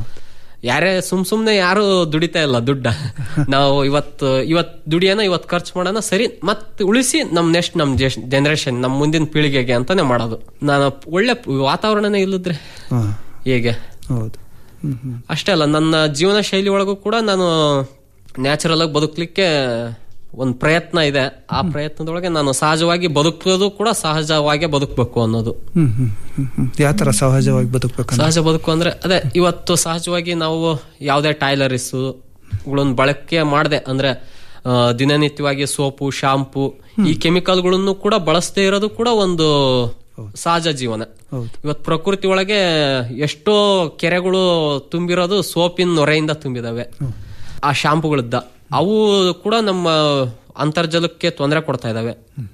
J: ಯಾರೇ ಸುಮ್ ಸುಮ್ನೆ ಯಾರು ದುಡಿತಾ ಇಲ್ಲ ದುಡ್ಡ ನಾವು ಇವತ್ತು ಇವತ್ ದುಡಿಯೋಣ ಇವತ್ ಖರ್ಚು ಮಾಡೋಣ ಸರಿ ಮತ್ತೆ ಉಳಿಸಿ ನಮ್ ನೆಕ್ಸ್ಟ್ ನಮ್ ಜನರೇಷನ್ ನಮ್ ಮುಂದಿನ ಪೀಳಿಗೆಗೆ ಅಂತಾನೆ ಮಾಡೋದು ನಾನು ಒಳ್ಳೆ ವಾತಾವರಣನೇ ಇಲ್ಲದ್ರೆ
I: ಹಾ,
J: ಹೇಗೆ
I: ಹೌದು ಹ್ಮ್ ಹ್ಮ್
J: ಅಷ್ಟೇ ಅಲ್ಲ ನನ್ನ ಜೀವನ ಶೈಲಿ ಒಳಗೂ ಕೂಡ ನಾನು ನ್ಯಾಚುರಲ್ ಆಗಿ ಬದುಕಲಿಕ್ಕೆ ಒಂದು ಪ್ರಯತ್ನ ಇದೆ ಆ ಪ್ರಯತ್ನದೊಳಗೆ ನಾನು ಸಹಜವಾಗಿ ಬದುಕೋದು ಕೂಡ ಸಹಜವಾಗಿ ಬದುಕಬೇಕು ಅನ್ನೋದು
I: ಹ್ಮ್ ಹ್ಮ್ ಹ್ಮ್ ಹ್ಮ್ ಯಾವ ತರ ಸಹಜವಾಗಿ ಬದುಕಬೇಕಂತ
J: ಸಹಜ ಬದುಕು ಅಂದ್ರೆ ಅದೇ ಇವತ್ತು ಸಹಜವಾಗಿ ನಾವು ಯಾವುದೇ ಟೈಲರಿಸ್ ಗಳನ್ನ ಬಳಕೆ ಮಾಡದೆ ಅಂದ್ರೆ ಆ, ದಿನನಿತ್ಯವಾಗಿ ಸೋಪು ಶಾಂಪು ಈ ಕೆಮಿಕಲ್ಗಳನ್ನು ಕೂಡ ಬಳಸದೇ ಇರೋದು ಕೂಡ ಒಂದು ಸಹಜ ಜೀವನ ಇವತ್ತು ಪ್ರಕೃತಿ ಒಳಗೆ ಎಷ್ಟೋ ಕೆರೆಗಳು ತುಂಬಿರೋದು ಸೋಪಿನ ನೊರೆಯಿಂದ ತುಂಬಿದಾವೆ ಆ ಶಾಂಪುಗಳಿದ್ದ ಅವು ಕೂಡ ನಮ್ಮ ಅಂತರ್ಜಲಕ್ಕೆ ತೊಂದರೆ ಕೊಡ್ತಾ ಇದಾವೆ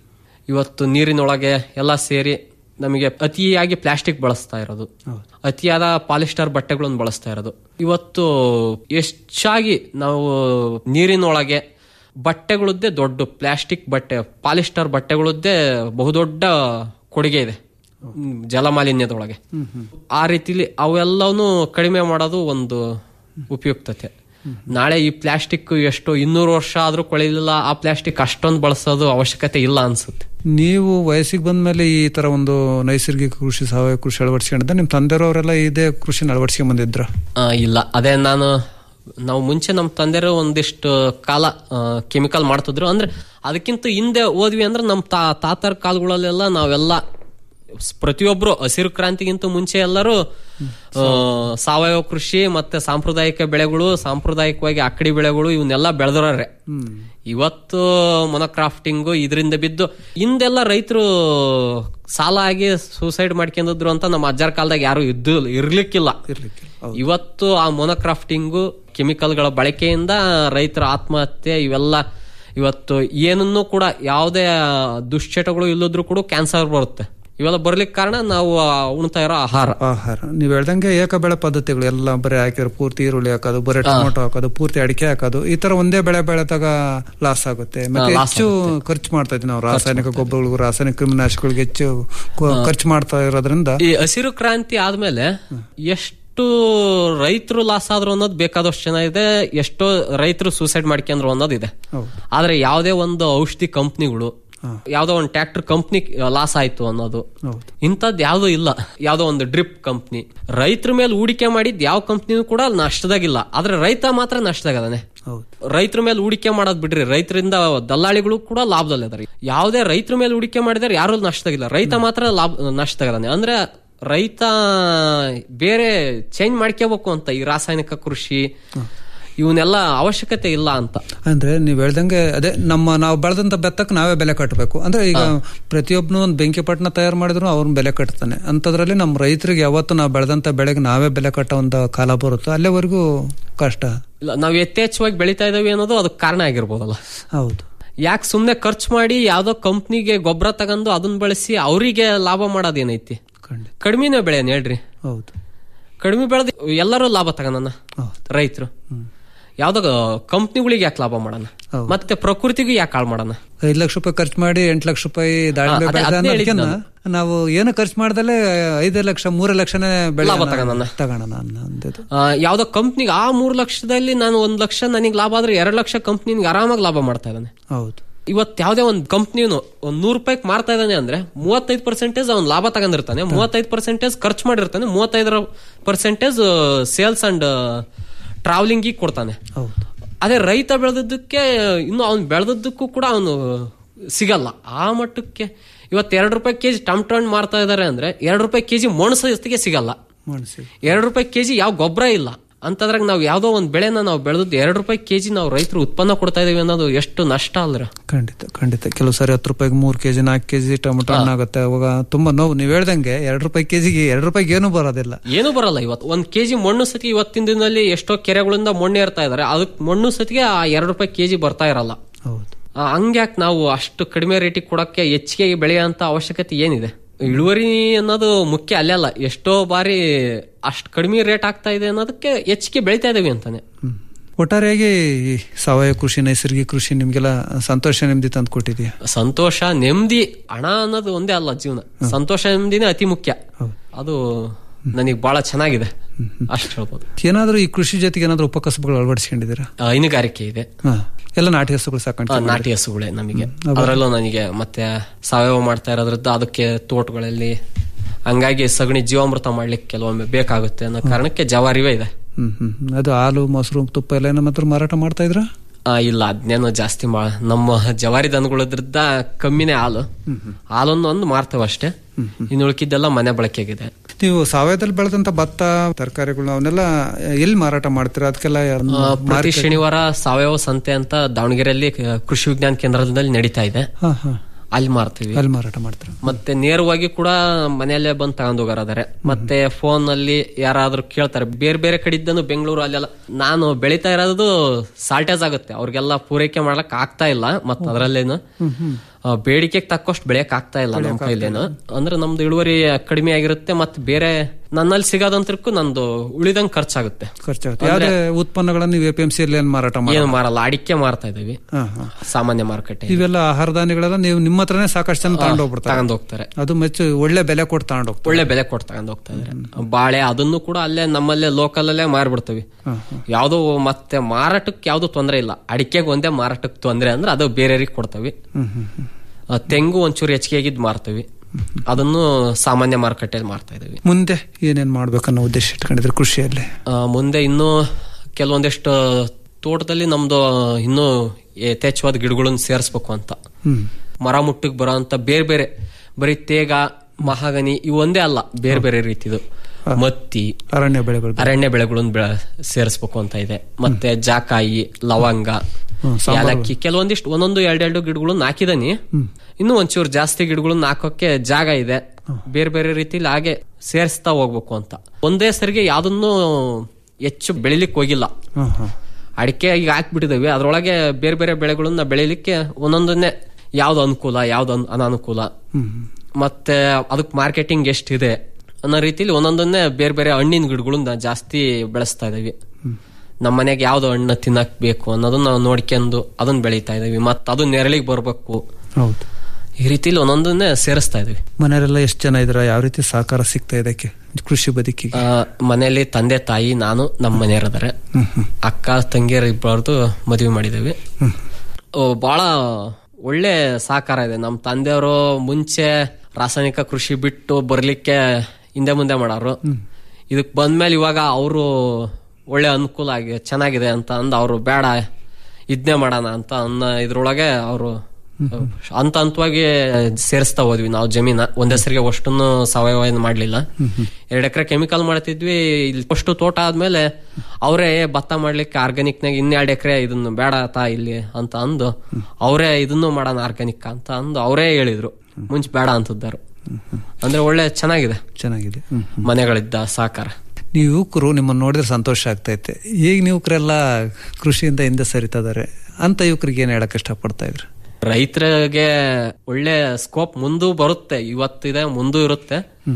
J: ಇವತ್ತು ನೀರಿನೊಳಗೆ ಎಲ್ಲ ಸೇರಿ ನಮಗೆ ಅತಿಯಾಗಿ ಪ್ಲಾಸ್ಟಿಕ್ ಬಳಸ್ತಾ ಇರೋದು ಅತಿಯಾದ ಪಾಲಿಸ್ಟರ್ ಬಟ್ಟೆಗಳನ್ನು ಬಳಸ್ತಾ ಇರೋದು ಇವತ್ತು ಹೆಚ್ಚಾಗಿ ನಾವು ನೀರಿನೊಳಗೆ ಬಟ್ಟೆಗಳದ್ದೇ ದೊಡ್ಡ ಪ್ಲಾಸ್ಟಿಕ್ ಬಟ್ಟೆ ಪಾಲಿಸ್ಟರ್ ಬಟ್ಟೆಗಳದ್ದೇ ಬಹುದೊಡ್ಡ ಕೊಡುಗೆ ಇದೆ ಹ್ಮ್, ಜಲಮಾಲಿನ್ಯದೊಳಗೆ ಆ ರೀತಿಲಿ ಅವೆಲ್ಲವನ್ನೂ ಕಡಿಮೆ ಮಾಡೋದು ಒಂದು ಉಪಯುಕ್ತತೆ ನಾಳೆ ಈ ಪ್ಲಾಸ್ಟಿಕ್ ಎಷ್ಟು ಇನ್ನೂರು ವರ್ಷ ಆದ್ರೂ ಕೊಳಿಲಿಲ್ಲ ಆ ಪ್ಲಾಸ್ಟಿಕ್ ಅಷ್ಟೊಂದು ಬಳಸೋದು ಅವಶ್ಯಕತೆ ಇಲ್ಲ ಅನ್ಸುತ್ತೆ
I: ನೀವು ವಯಸ್ಸಿಗೆ ಬಂದ್ಮೇಲೆ ಈ ತರ ಒಂದು ನೈಸರ್ಗಿಕ ಕೃಷಿ ಸಾವಯವ ಕೃಷಿ ಅಳವಡಿಸ್ಕೊಂಡಿದ್ದ ನಿಮ್ ತಂದೆಯವರೆಲ್ಲ ಇದೇ ಕೃಷಿನ ಅಳವಡಿಸ್ಕೊಂಡ್ ಬಂದಿದ್ರ
J: ಆ, ಇಲ್ಲ ಅದೇ ನಾನು ನಾವು ಮುಂಚೆ ನಮ್ಮ ತಂದೆರು ಒಂದಿಷ್ಟು ಕಾಲ ಕೆಮಿಕಲ್ ಮಾಡ್ತಿದ್ರು ಅಂದ್ರೆ ಅದಕ್ಕಿಂತ ಹಿಂದೆ ಹೋದ್ವಿ ಅಂದ್ರೆ ನಮ್ಮ ತಾ ತಾತರ ಕಾಲಗಳಲ್ಲೆಲ್ಲ ನಾವೆಲ್ಲ ಸ್- ಪ್ರತಿಯೊಬ್ರು ಹಸಿರು ಕ್ರಾಂತಿಗಿಂತ ಮುಂಚೆ ಎಲ್ಲರೂ ಆ, ಸಾವಯವ ಕೃಷಿ ಮತ್ತೆ ಸಾಂಪ್ರದಾಯಿಕ ಬೆಳೆಗಳು ಸಾಂಪ್ರದಾಯಿಕವಾಗಿ ಅಕ್ಕಡಿ ಬೆಳೆಗಳು ಇವನ್ನೆಲ್ಲ ಬೆಳೆದ್ರವ್ರೆ ಇವತ್ತು ಮೊನಕ್ರಾಫ್ಟಿಂಗು ಇದರಿಂದ ಬಿದ್ದು ಹಿಂದೆಲ್ಲ ರೈತರು ಸಾಲ ಆಗಿ ಸೂಸೈಡ್ ಮಾಡ್ಕೊಂಡಿದ್ರು ಅಂತ ನಮ್ಮ ಅಜ್ಜರ ಕಾಲದಾಗ ಯಾರು ಇದ್ದು ಇರ್ಲಿಕ್ಕಿಲ್ಲ ಇವತ್ತು ಆ ಮೊನಕ್ರಾಫ್ಟಿಂಗು ಕೆಮಿಕಲ್ಗಳ ಬಳಕೆಯಿಂದ ರೈತರ ಆತ್ಮಹತ್ಯೆ ಇವೆಲ್ಲ ಇವತ್ತು ಏನನ್ನೂ ಕೂಡ ಯಾವುದೇ ದುಶ್ಚಟಗಳು ಇಲ್ಲದ್ರೂ ಕೂಡ ಕ್ಯಾನ್ಸರ್ ಬರುತ್ತೆ ಇವೆಲ್ಲ ಬರ್ಲಿಕ್ಕೆ ಕಾರಣ ನಾವು ಆ ಉಣ್ತಾ ಇರೋ ಆಹಾರ
I: ಆಹಾರ ನೀವ್ ಹೇಳ್ದಂಗೆ ಏಕ ಬೆಳೆ ಪದ್ಧತಿಗಳು ಎಲ್ಲ ಬರೀ ಹಾಕಿರೋ ಪೂರ್ತಿ ಈರುಳ್ಳಿ ಹಾಕೋದು ಬರೀ ಟೊಮೊಟೊ ಹಾಕೋದು ಪೂರ್ತಿ ಅಡಿಕೆ ಹಾಕೋದು ಈ ತರ ಒಂದೇ ಬೆಳೆ ಬೆಳೆದಾಗ ಲಾಸ್ ಆಗುತ್ತೆ ಮತ್ತೆ
J: loss
I: ಹೆಚ್ಚು ಖರ್ಚು ಮಾಡ್ತಾ ಇದ್ವಿ ನಾವು ರಾಸಾಯನಿಕ ಗೊಬ್ಬರಗಳಿಗೂ ರಾಸಾಯನಿಕ ಕ್ರಿಮಿನಾಶಕಗಳಿಗೆ ಹೆಚ್ಚು ಕ- ಖರ್ಚು ಮಾಡ್ತಾ ಇರೋದ್ರಿಂದ
J: ಈ ಹಸಿರು ಕ್ರಾಂತಿ ಆದ್ಮೇಲೆ ಎಷ್ಟು ರೈತರು ಲಾಸ್ ಆದ್ರು ಅನ್ನೋದು ಬೇಕಾದಷ್ಟು ಜನ ಇದೆ ಎಷ್ಟೋ ರೈತರು ಸೂಸೈಡ್ ಮಾಡ್ಕೊಂಡ್ರು ಅನ್ನೋದು ಇದೆ
I: ಹೌದು.
J: ಆದ್ರೆ ಯಾವುದೇ ಒಂದು ಔಷಧಿ ಕಂಪ್ನಿಗಳು ಯಾವ್ದೋ ಒಂದು ಟ್ರ್ಯಾಕ್ಟರ್ ಕಂಪ್ನಿ ಲಾಸ್ ಆಯ್ತು ಅನ್ನೋದು
I: ಹೌದು.
J: ಇಂಥದ್ದು ಯಾವ್ದು ಇಲ್ಲ ಯಾವ್ದೋ ಒಂದು ಡ್ರಿಪ್ ಕಂಪ್ನಿ ರೈತರ ಮೇಲೆ ಹೂಡಿಕೆ ಮಾಡಿದ್ ಯಾವ ಕಂಪ್ನಿನೂ ಕೂಡ ನಷ್ಟದಾಗಿಲ್ಲ ಆದ್ರೆ ರೈತ ಮಾತ್ರ ನಷ್ಟದಾಗದಾನೆ
I: ಹೌದು
J: ರೈತರ ಮೇಲೆ ಹೂಡಿಕೆ ಮಾಡೋದ್ ಬಿಡ್ರಿ ರೈತರಿಂದ ದಲ್ಲಾಳಿಗಳು ಕೂಡ ಲಾಭದಲ್ಲಿದ್ದಾರೆ ಯಾವುದೇ ರೈತರ ಮೇಲೆ ಹೂಡಿಕೆ ಮಾಡಿದ್ರೆ ಯಾರು ನಷ್ಟದಾಗಿಲ್ಲ ರೈತ ಮಾತ್ರ ಲಾಭ ನಷ್ಟದಾಗದಾನೆ ಅಂದ್ರೆ ರೈತ ಬೇರೆ ಚೇಂಜ್ ಮಾಡ್ಕೋಬೇಕು ಅಂತ ಈ ರಾಸಾಯನಿಕ ಕೃಷಿ ಇವನ್ನೆಲ್ಲ ಅವಶ್ಯಕತೆ ಇಲ್ಲ ಅಂತ
I: ಅಂದ್ರೆ ನೀವ್ ಹೇಳ್ದಂಗೆ ಅದೇ ನಮ್ಮ ನಾವು ಬೆಳೆದಂತ ಬೆತ್ತಕ್ಕೆ ನಾವೇ ಬೆಲೆ ಕಟ್ಟಬೇಕು ಅಂದ್ರೆ ಈಗ ಪ್ರತಿಯೊಬ್ಬನು ಒಂದು ಬೆಂಕಿ ಪಟ್ಟಣ ತಯಾರು ಮಾಡಿದ್ರು ಅವ್ರನ್ನ ಬೆಲೆ ಕಟ್ತಾನೆ ಅಂತದ್ರಲ್ಲಿ ನಮ್ಮ ರೈತರಿಗೆ ಯಾವತ್ತು ನಾವು ಬೆಳೆದಂತ ಬೆಳೆಗೆ ನಾವೇ ಬೆಲೆ ಕಟ್ಟೋ ಒಂದು ಕಾಲ ಬರುತ್ತೋ ಅಲ್ಲಿವರೆಗೂ ಕಷ್ಟ
J: ಇಲ್ಲ ನಾವು ಯಥೇಚ್ಛವಾಗಿ ಬೆಳಿತಾ ಇದಾವೆ ಅನ್ನೋದು ಅದಕ್ಕೆ ಕಾರಣ ಆಗಿರ್ಬೋದಲ್ಲ
I: ಹೌದು
J: ಯಾಕೆ ಸುಮ್ನೆ ಖರ್ಚು ಮಾಡಿ ಯಾವ್ದೋ ಕಂಪ್ನಿಗೆ ಗೊಬ್ಬರ ತಗೊಂಡು ಅದನ್ನ ಬಳಸಿ ಅವರಿಗೆ ಲಾಭ ಮಾಡೋದೇನೈತಿ
I: ಖಂಡಿತ
J: ಕಡಿಮೆನೇ ಬೆಳೆಯನ್ ಹೇಳ್ರಿ
I: ಹೌದು
J: ಕಡಿಮೆ ಬೆಳೆದು ಎಲ್ಲರೂ ಲಾಭ ತಗೋಣ ರೈತರು ಯಾವ್ದೋ ಕಂಪ್ನಿಗಳಿಗೆ ಯಾಕೆ ಲಾಭ ಮಾಡೋಣ
I: ಹೌದು.
J: ಮತ್ತೆ ಪ್ರಕೃತಿಗೂ ಯಾಕೆ ಹಾಳು ಮಾಡೋಣ
I: ಐದ್ ಲಕ್ಷ ರೂಪಾಯಿ ಖರ್ಚು ಮಾಡಿ ಎಂಟ್ ಲಕ್ಷ ರೂಪಾಯಿ ದಾಳಿಂಬೆ
J: ಹಾ, ಅದೇ-
I: ಬೆಳೆದ
J: ಅದ್ನೇ ಹೇಳಿದ್ದು
I: ಅನ್ನೋದ್ಕಿನ್ನ ನಾವು ಏನು ಖರ್ಚು ಮಾಡ್ದಲೆ ಐದು ಲಕ್ಷ ಮೂರು ಲಕ್ಷನೇ ಬೆಳೆ
J: ಲಾಭ ತಗೋಣ.
I: ತಗೋಣ ಅನ್ನೋದು
J: ಆ, ಯಾವ್ದೋ ಕಂಪ್ನಿಗೆ ಆ ಮೂರು ಲಕ್ಷದಲ್ಲಿ ನಾನು ಒಂದ್ ಲಕ್ಷ ನನಗೆ ಲಾಭ ಆದ್ರೆ ಎರಡು ಲಕ್ಷ ಕಂಪ್ನಿಗೆ ಆರಾಮಾಗಿ ಲಾಭ ಮಾಡ್ತಾ ಇದ್ದಾನೆ
I: ಹೌದು
J: ಇವತ್ತು ಯಾವ್ದೇ ಒಂದು ಕಂಪ್ನಿನು ಒಂದ್ ನೂರು ರೂಪಾಯಿಗೆ ಮಾರ್ತಾ ಇದ್ದಾನೆ ಅಂದ್ರೆ ಮೂವತ್ತೈದು ಪರ್ಸೆಂಟೇಜ್ ಅವ್ನು ಲಾಭ ತಗೊಂಡಿರ್ತಾನೆ ಮೂವತ್ತೈದು ಪರ್ಸೆಂಟೇಜ್ ಖರ್ಚು ಮಾಡಿರ್ತಾನೆ ಮೂವತ್ತೈದರ ಪರ್ಸೆಂಟೇಜ್ ಸೇಲ್ಸ್ ಅಂಡ್ ಟ್ರಾವೆಲಿಂಗಿಗೆ ಕೊಡ್ತಾನೆ ಅದೇ ರೈತ ಬೆಳೆದದ್ದಕ್ಕೆ ಇನ್ನು ಅವ್ನು ಬೆಳೆದದ್ದಕ್ಕೂ ಕೂಡ ಅವನು ಸಿಗಲ್ಲ ಆ ಮಟ್ಟಕ್ಕೆ ಇವತ್ತು ಎರಡು ರೂಪಾಯಿ ಕೆಜಿ ಟಮಟೊ ಹಣ್ಣು ಮಾರ್ತಾ ಇದಾರೆ ಅಂದ್ರೆ ಎರಡು ರೂಪಾಯಿ ಕೆಜಿ ಮೊಣಸಸ್ತಿಗೆ ಸಿಗಲ್ಲ
I: ಮನಸ್ಸಿಗೆ
J: ಎರಡು ರೂಪಾಯಿ ಕೆಜಿ ಯಾವ ಗೊಬ್ಬರ ಇಲ್ಲ ಅಂತದ್ರಾಗ ನಾವು ಯಾವ್ದೋ ಒಂದು ಬೆಳೆನ ನಾವು ಬೆಳೆದದ್ದು ಎರಡು ರೂಪಾಯಿ ಕೆಜಿ ನಾವು ರೈತರು ಉತ್ಪನ್ನ ಕೊಡ್ತಾ ಇದೀವಿ ಅನ್ನೋದು ಎಷ್ಟು ನಷ್ಟ ಅಲ್ರ
I: ಖಂಡಿತ ಖಂಡಿತ ಕೆಲವು ಸಾರಿ ಹತ್ತು ರೂಪಾಯಿಗೆ ಮೂರು ಕೆಜಿ ನಾಲ್ಕು ಕೆಜಿ ಟೊಮೆಟೊ ಹಣ್ಣಾಗುತ್ತೆ ಅವಾಗ ತುಂಬಾ ನೋವು ನೀವು ಹೇಳ್ದಂಗೆ ಎರಡು ರೂಪಾಯಿ ಕೆಜಿಗೆ ಎರಡು ರೂಪಾಯಿಗೆ ಏನೂ ಬರೋದಿಲ್ಲ
J: ಏನು ಬರಲ್ಲ ಇವತ್ತು ಒಂದ್ ಕೆಜಿ ಮಣ್ಣು ಸತಿ ಇವತ್ತಿನ ದಿನದಲ್ಲಿ ಎಷ್ಟೋ ಕೆರೆಗಳಿಂದ ಮಣ್ಣು ಏರ್ತಾ ಇದಾರೆ ಅದಕ್ಕೆ ಮಣ್ಣು ಸತಿಗೆ ಆ ಎರಡು ರೂಪಾಯಿ ಕೆಜಿ ಬರ್ತಾ ಇರಲ್ಲ
I: ಹೌದು
J: ಆ, ಹಂಗ್ಯಾಕ್ ನಾವು ಅಷ್ಟು ಕಡಿಮೆ ರೇಟಿಗೆ ಕೊಡಕ್ಕೆ ಹೆಚ್ಚಿಗೆ ಬೆಳೆಯೋಂತ ಅವಶ್ಯಕತೆ ಏನಿದೆ ಇಳುವರಿ ಅನ್ನೋದು ಮುಖ್ಯ ಅಲ್ಲೇ ಅಲ್ಲ ಎಷ್ಟೋ ಬಾರಿ ಅಷ್ಟು ಕಡಿಮೆ ರೇಟ್ ಆಗ್ತಾ ಇದೆ ಅನ್ನೋದಕ್ಕೆ ಹೆಚ್ಚಿಗೆ ಬೆಳಿತಾ ಇದೀವಿ ಅಂತಾನೆ
I: ಒಟ್ಟಾರೆಯಾಗಿ ಈ ಸಾವಯವ ಕೃಷಿ ನೈಸರ್ಗಿಕ ಕೃಷಿ ನಿಮ್ಗೆಲ್ಲ ಸಂತೋಷ ನೆಮ್ಮದಿ ತಂದು ಕೊಟ್ಟಿದೆಯಾ
J: ಸಂತೋಷ ನೆಮ್ಮದಿ ಹಣ ಅನ್ನೋದು ಒಂದೇ ಅಲ್ಲ ಜೀವನ ಸಂತೋಷ ನೆಮ್ಮದಿನೇ ಅತಿ ಮುಖ್ಯ ಅದು ನನಗೆ ಬಹಳ ಚೆನ್ನಾಗಿದೆ ಅಷ್ಟು ಹೇಳ್ಬೋದು
I: ಏನಾದ್ರೂ ಈ ಕೃಷಿ ಜೊತೆಗೆ ಏನಾದ್ರೂ ಉಪಕಸಬುಗಳು ಅಳವಡಿಸ್ಕೊಂಡಿದ್ದೀರಾ
J: ಆ, ಹೈನುಗಾರಿಕೆ ಇದೆ
I: ಹಾ ಎಲ್ಲ ನಾಟಿ ಹಸುಗಳು ಸಾಕಂತ
J: ಆ, ನಾಟಿ ಹಸುಗಳೇ ನಮಗೆ ಅದರಲ್ಲೂ ನನಗೆ ಮತ್ತೆ ಸಾವಯವ ಮಾಡ್ತಾ ಇರೋದ್ರದ್ದು ಅದಕ್ಕೆ ತೋಟಗಳಲ್ಲಿ ಹಂಗಾಗಿ ಸಗಣಿ ಜೀವಾಮೃತ ಮಾಡ್ಲಿಕ್ಕೆ ಕೆಲವೊಮ್ಮೆ ಬೇಕಾಗುತ್ತೆ ಅನ್ನೋ ಕಾರಣಕ್ಕೆ ಜವಾರಿವೇ ಇದೆ
I: ಹ್ಮ್ ಹ್ಮ್ ಹ್ಮ್. ಅದು ಹಾಲು ಮೊಸರು ತುಪ್ಪ ಎಲ್ಲ ನಮ್ಮ ಹತ್ರ ಮಾರಾಟ ಮಾಡ್ತಾ ಇದ್ರಾ
J: ಆ, ಇಲ್ಲ ಅದ್ನೇನು ಜಾಸ್ತಿ ಮಾ ನಮ್ಮ ಜವಾರಿ ದನಗಳದ್ರಿಂದ ಕಮ್ಮಿನೇ ಹಾಲು ಹಾಲೊಂದು ಒಂದು ಮಾರ್ತೇವೆ ಅಷ್ಟೇ ಇನ್ನು ಉಳ್ಕಿದ್ದೆಲ್ಲ ಮನೆ ಬಳಕೆಗಿದೆ
I: ನೀವು ಸಾವಯವದಲ್ಲಿ ಬೆಳೆದಂತ ಭತ್ತ ತರಕಾರಿಗಳು ಅವನ್ನೆಲ್ಲ ಎಲ್ಲಿ ಮಾರಾಟ ಮಾಡ್ತೀರಾ ಅದಕ್ಕೆಲ್ಲ ಯಾರನ್ನ
J: ಆ, ಪ್ರತಿ
I: ಮಾರ್ಕೆಟ್-
J: ಶನಿವಾರ ಸಾವಯವ ಸಂತೆ ಅಂತ ದಾವಣಗೆರೆಯಲ್ಲಿ ಆ, ಕೃಷಿ ವಿಜ್ಞಾನ ಕೇಂದ್ರದಲ್ಲಿ ನಡೀತಾ ಇದೆ
I: ಹಾ ಹಾ
J: ಅಲ್ಲಿ ಮಾರ್ತೀವಿ
I: ಅಲ್ಲಿ ಮಾರಾಟ ಮಾಡ್ತೀರಾ
J: ಮತ್ತೆ ನೇರವಾಗಿ ಕೂಡ ಮನೆಯಲ್ಲೇ ಬಂದು ತಗೊಂಡ್ ಹೋಗಾರದಾರೆ ಮತ್ತೆ ಫೋನ್ ಅಲ್ಲಿ ಯಾರಾದ್ರೂ ಕೇಳ್ತಾರೆ ಬೇರೆ ಬೇರೆ ಕಡಿದ್ದನು ಬೆಂಗಳೂರು ಅಲ್ಲೆಲ್ಲ ನಾನು ಬೆಳಿತಾ ಇರೋದು ಸಾಲ್ಟೇಜ್ ಆಗುತ್ತೆ ಅವ್ರಿಗೆಲ್ಲ ಪೂರೈಕೆ ಮಾಡ್ಲಕ್ ಆಗ್ತಾ ಇಲ್ಲ ಮತ್ತೆ ಅದರಲ್ಲೇನು ಬೇಡಿಕೆಗೆ ತಕ್ಕಷ್ಟು ಬೆಳೆಯಕ್ ಆಗ್ತಾ ಇಲ್ಲ ನಮ್ಮ ಕೈಲೇನು ಅಂದ್ರೆ ನಮ್ದು ಇಳುವರಿ ಕಡಿಮೆ ಆಗಿರುತ್ತೆ ಮತ್ತೆ ಬೇರೆ ನನ್ನಲ್ಲಿ ಸಿಗೋದಂತಕ್ಕೂ ನಂದು ಉಳಿದಂಗ್ ಖರ್ಚಾಗುತ್ತೆ
I: ಖರ್ಚಾಗುತ್ತೆ ಯಾವ್ದೇ ಉತ್ಪನ್ನಗಳನ್ನ ನೀವು ಎ ಪಿ ಎಂ ಸಿ ಏನ್ ಮಾರಾಟ ಮಾಡಿ
J: ಏನು ಮಾರಲ್ಲ ಅಡಿಕೆ ಮಾರ್ತಾ ಇದೀವಿ
I: ಹಾ ಹಾ
J: ಸಾಮಾನ್ಯ ಮಾರುಕಟ್ಟೆ
I: ಇವೆಲ್ಲ ಆಹಾರ ಧಾನ್ಯಗಳೆಲ್ಲ ನೀವು ನಿಮ್ಮ ಹತ್ರನೇ ಸಾಕಷ್ಟು ಜನ ತಗೊಂಡು ಹೋಗ್ಬಿಡ್ತಾರೆ
J: ತಗೊಂಡ್ ಹೋಗ್ತಾರೆ
I: ಅದು ಮೆಚ್ಚು ಒಳ್ಳೆ ಬೆಲೆ ಕೊಟ್ಟು ತಗೊಂಡು ಹೋಗ್ತಾರೆ
J: ಒಳ್ಳೆ ಬೆಲೆ ಕೊಟ್ಟು ತಗೊಂಡ್ ಹೋಗ್ತಾ ಇದಾರೆ ಬಾಳೆ ಅದನ್ನು ಕೂಡ ಅಲ್ಲೇ ನಮ್ಮಲ್ಲೇ ಲೋಕಲ್ ಅಲ್ಲೇ ಮಾರ್ಬಿಡ್ತೀವಿ ಯಾವ್ದು ಮತ್ತೆ ಮಾರಾಟಕ್ಕೆ ಯಾವ್ದು ತೊಂದರೆ ಇಲ್ಲ ಅಡಿಕೆಗೆ ಒಂದೇ ಮಾರಾಟಕ್ಕೆ ತೊಂದರೆ ಅಂದ್ರೆ ಅದು ಬೇರೆಯವ್ರಿಗೆ ಕೊಡ್ತೀವಿ
I: ಹ್ಮ್ ಹ್ಮ್ ಹ್ಮ್.
J: ಆ, ತೆಂಗು ಒಂಚೂರು ಹೆಚ್ಚಿಗೆ ಆಗಿದ್ ಮಾರ್ತೀವಿ ಅದನ್ನು ಸಾಮಾನ್ಯ ಮಾರುಕಟ್ಟೆಯಲ್ಲಿ ಮಾರ್ತಾ ಇದೀವಿ
I: ಮುಂದೆ ಏನೇನ್ ಮಾಡ್ಬೇಕನ್ನೋ ಉದ್ದೇಶ ಇಟ್ಕೊಂಡಿದ್ರೆ ಕೃಷಿಯಲ್ಲಿ
J: ಆ, ಮುಂದೆ ಇನ್ನೂ ಕೆಲವೊಂದಿಷ್ಟು ತೋಟದಲ್ಲಿ ನಮ್ದು ಇನ್ನೂ ಯಥೇಚ್ಛವಾದ ಗಿಡಗಳನ್ನ ಸೇರಿಸ್ಬೇಕು ಅಂತ
I: ಹ್ಮ್
J: ಮರ ಮುಟ್ಟಿಗೆ ಬರೋ ಅಂತ ಬೇರೆ ಬೇರೆ ಬರೀ ತೇಗ ಮಹಾಗನಿ ಇವು ಒಂದೇ ಅಲ್ಲ ಬೇರೆ ಬೇರೆ ರೀತಿದು ಮತ್ತಿ
I: ಅರಣ್ಯ ಬೆಳೆಗಳು
J: ಅರಣ್ಯ ಬೆಳೆಗಳನ್ನು ಬೆಳೆ ಸೇರಿಸ್ಬೇಕು ಅಂತ ಇದೆ ಮತ್ತೆ ಜಾಕಾಯಿ ಲವಂಗ
I: ಹ್ಮ್, ಸಾಂಬಾರು.
J: ಯಾಲಕ್ಕಿ ಕೆಲವೊಂದಿಷ್ಟು ಒಂದೊಂದು ಎರಡೆರಡು ಗಿಡಗಳನ್ನ ಹಾಕಿದಾನಿ ಇನ್ನು ಒಂಚೂರು ಜಾಸ್ತಿ ಗಿಡಗಳನ್ನ ಹಾಕೋಕೆ ಜಾಗ ಇದೆ ಬೇರೆ ಬೇರೆ ರೀತಿಲಿ ಹಾಗೆ ಸೇರಿಸ್ತಾ ಹೋಗ್ಬೇಕು ಅಂತ ಒಂದೇ ಸರಿಗೆ ಯಾವ್ದನ್ನು ಹೆಚ್ಚು ಬೆಳಿಲಿಕ್ಕೆ ಹೋಗಿಲ್ಲ
I: ಹಾ ಹಾ
J: ಅಡಿಕೆ ಈಗ ಹಾಕ್ಬಿಟ್ಟಿದೀವಿ ಅದ್ರೊಳಗೆ ಬೇರೆ ಬೇರೆ ಬೆಳೆಗಳನ್ನ ಬೆಳಿಲಿಕ್ಕೆ ಒಂದೊಂದನ್ನೇ ಯಾವ್ದು ಅನುಕೂಲ ಯಾವ್ದು ಅನ್- ಅನಾನುಕೂಲ ಮತ್ತೆ ಅದಕ್ಕೆ ಮಾರ್ಕೆಟಿಂಗ್ ಎಷ್ಟಿದೆ ಅನ್ನೋ ರೀತಿಲಿ ಒಂದೊಂದನ್ನೇ ಬೇರೆ ಬೇರೆ ಹಣ್ಣಿನ ಗಿಡಗಳನ್ನ ಜಾಸ್ತಿ ಬೆಳೆಸ್ತಾ ಇದೀವಿ ನಮ್ಮ ಮನೆಗೆ ಯಾವ್ದು ಹಣ್ಣು ತಿನ್ನಕ್ ಬೇಕು ಅನ್ನೋದನ್ನ ನಾವು ನೋಡ್ಕೊಂಡು ಅದನ್ನ ಬೆಳೀತಾ ಇದೀವಿ ಮತ್ತೆ ಅದು ನೆರಳಿಗೆ ಬರ್ಬೇಕು
I: ಹೌದು
J: ಈ ರೀತಿಲಿ ಒಂದೊಂದನ್ನೇ ಸೇರಿಸ್ತಾ ಇದೀವಿ
I: ಮನೆಯವರೆಲ್ಲ ಎಷ್ಟು ಜನ ಇದ್ರ ಯಾವ ರೀತಿ ಸಹಕಾರ ಸಿಗ್ತಾ ಇದಕ್ಕೆ ಕೃಷಿ ಬದುಕಿಗೆ
J: ಆ, ಮನೆಯಲ್ಲಿ ತಂದೆ ತಾಯಿ ನಾನು ನಮ್ಮ ಮನೆಯವರದಾರೆ ಅಕ್ಕ ತಂಗಿಯರ್ ಇಬ್ಬರದು ಮದುವೆ ಮಾಡಿದೇವಿ ಓ, ಬಹಳ ಒಳ್ಳೆ ಸಹಕಾರ ಇದೆ ನಮ್ಮ ತಂದೆಯವರು ಮುಂಚೆ ರಾಸಾಯನಿಕ ಕೃಷಿ ಬಿಟ್ಟು ಬರ್ಲಿಕ್ಕೆ ಹಿಂದೆ ಮುಂದೆ ಮಾಡೋರು ಇದಕ್ ಬಂದ್ಮೇಲೆ ಇವಾಗ ಅವರು ಒಳ್ಳೆ ಅನುಕೂಲ ಆಗಿ ಚೆನ್ನಾಗಿದೆ ಅಂತ ಅಂದ್ ಅವರು ಬೇಡ ಇದನ್ನೇ ಮಾಡೋಣ ಅಂತ ಅನ್ನೋ ಇದ್ರೊಳಗೆ ಅವರು ಹಂತ ಹಂತವಾಗಿ ಸೇರಿಸ್ತಾ ಹೋದ್ವಿ ನಾವು ಜಮೀನ ಒಂದ್ ಹೆಸರಿಗೆ ಅಷ್ಟನ್ನು ಸಾವಯವ ಏನು ಮಾಡ್ಲಿಲ್ಲ ಎರಡ್ ಎಕರೆ ಕೆಮಿಕಲ್ ಮಾಡ್ತಿದ್ವಿ ಇಲ್ಲಿ ಅಷ್ಟು ತೋಟ ಆದ್ಮೇಲೆ ಅವರೇ ಭತ್ತ ಮಾಡ್ಲಿಕ್ಕೆ ಆರ್ಗಾನಿಕ್ ನಾಗ ಇನ್ನೆರಡು ಎಕರೆ ಇದನ್ನು ಬೇಡ ತಾ ಇಲ್ಲಿ ಅಂತ ಅಂದು ಅವರೇ ಇದನ್ನು ಮಾಡೋಣ ಆರ್ಗಾನಿಕ್ ಅಂತ ಅಂದು ಅವರೇ ಹೇಳಿದ್ರು ಮುಂಚೆ ಬೇಡ ಅಂತಿದ್ದರು ಅಂದ್ರೆ ಒಳ್ಳೆ ಚೆನ್ನಾಗಿದೆ
I: ಚೆನ್ನಾಗಿದೆ ಹ್ಮ್
J: ಮನೆಗಳಿದ್ದ ಸಹಕಾರ
I: ನೀವು ಯುವಕರು ನಿಮ್ಮನ್ನು ನೋಡಿದ್ರೆ ಸಂತೋಷ ಆಗ್ತೈತೆ ಈಗ ಯುವಕರೆಲ್ಲ ಕೃಷಿಯಿಂದ ಹಿಂದೆ ಸರಿತಾ ಇದಾರೆ ಅಂತ ಯುವಕರಿಗೆ ಏನ್ ಹೇಳಕ್ ಇಷ್ಟಪಡ್ತಾ ಇದ್ರು
J: ರೈತರಿಗೆ ಒಳ್ಳೆ ಸ್ಕೋಪ್ ಮುಂದೂ ಬರುತ್ತೆ ಇವತ್ತಿದೆ ಮುಂದೂ ಇರುತ್ತೆ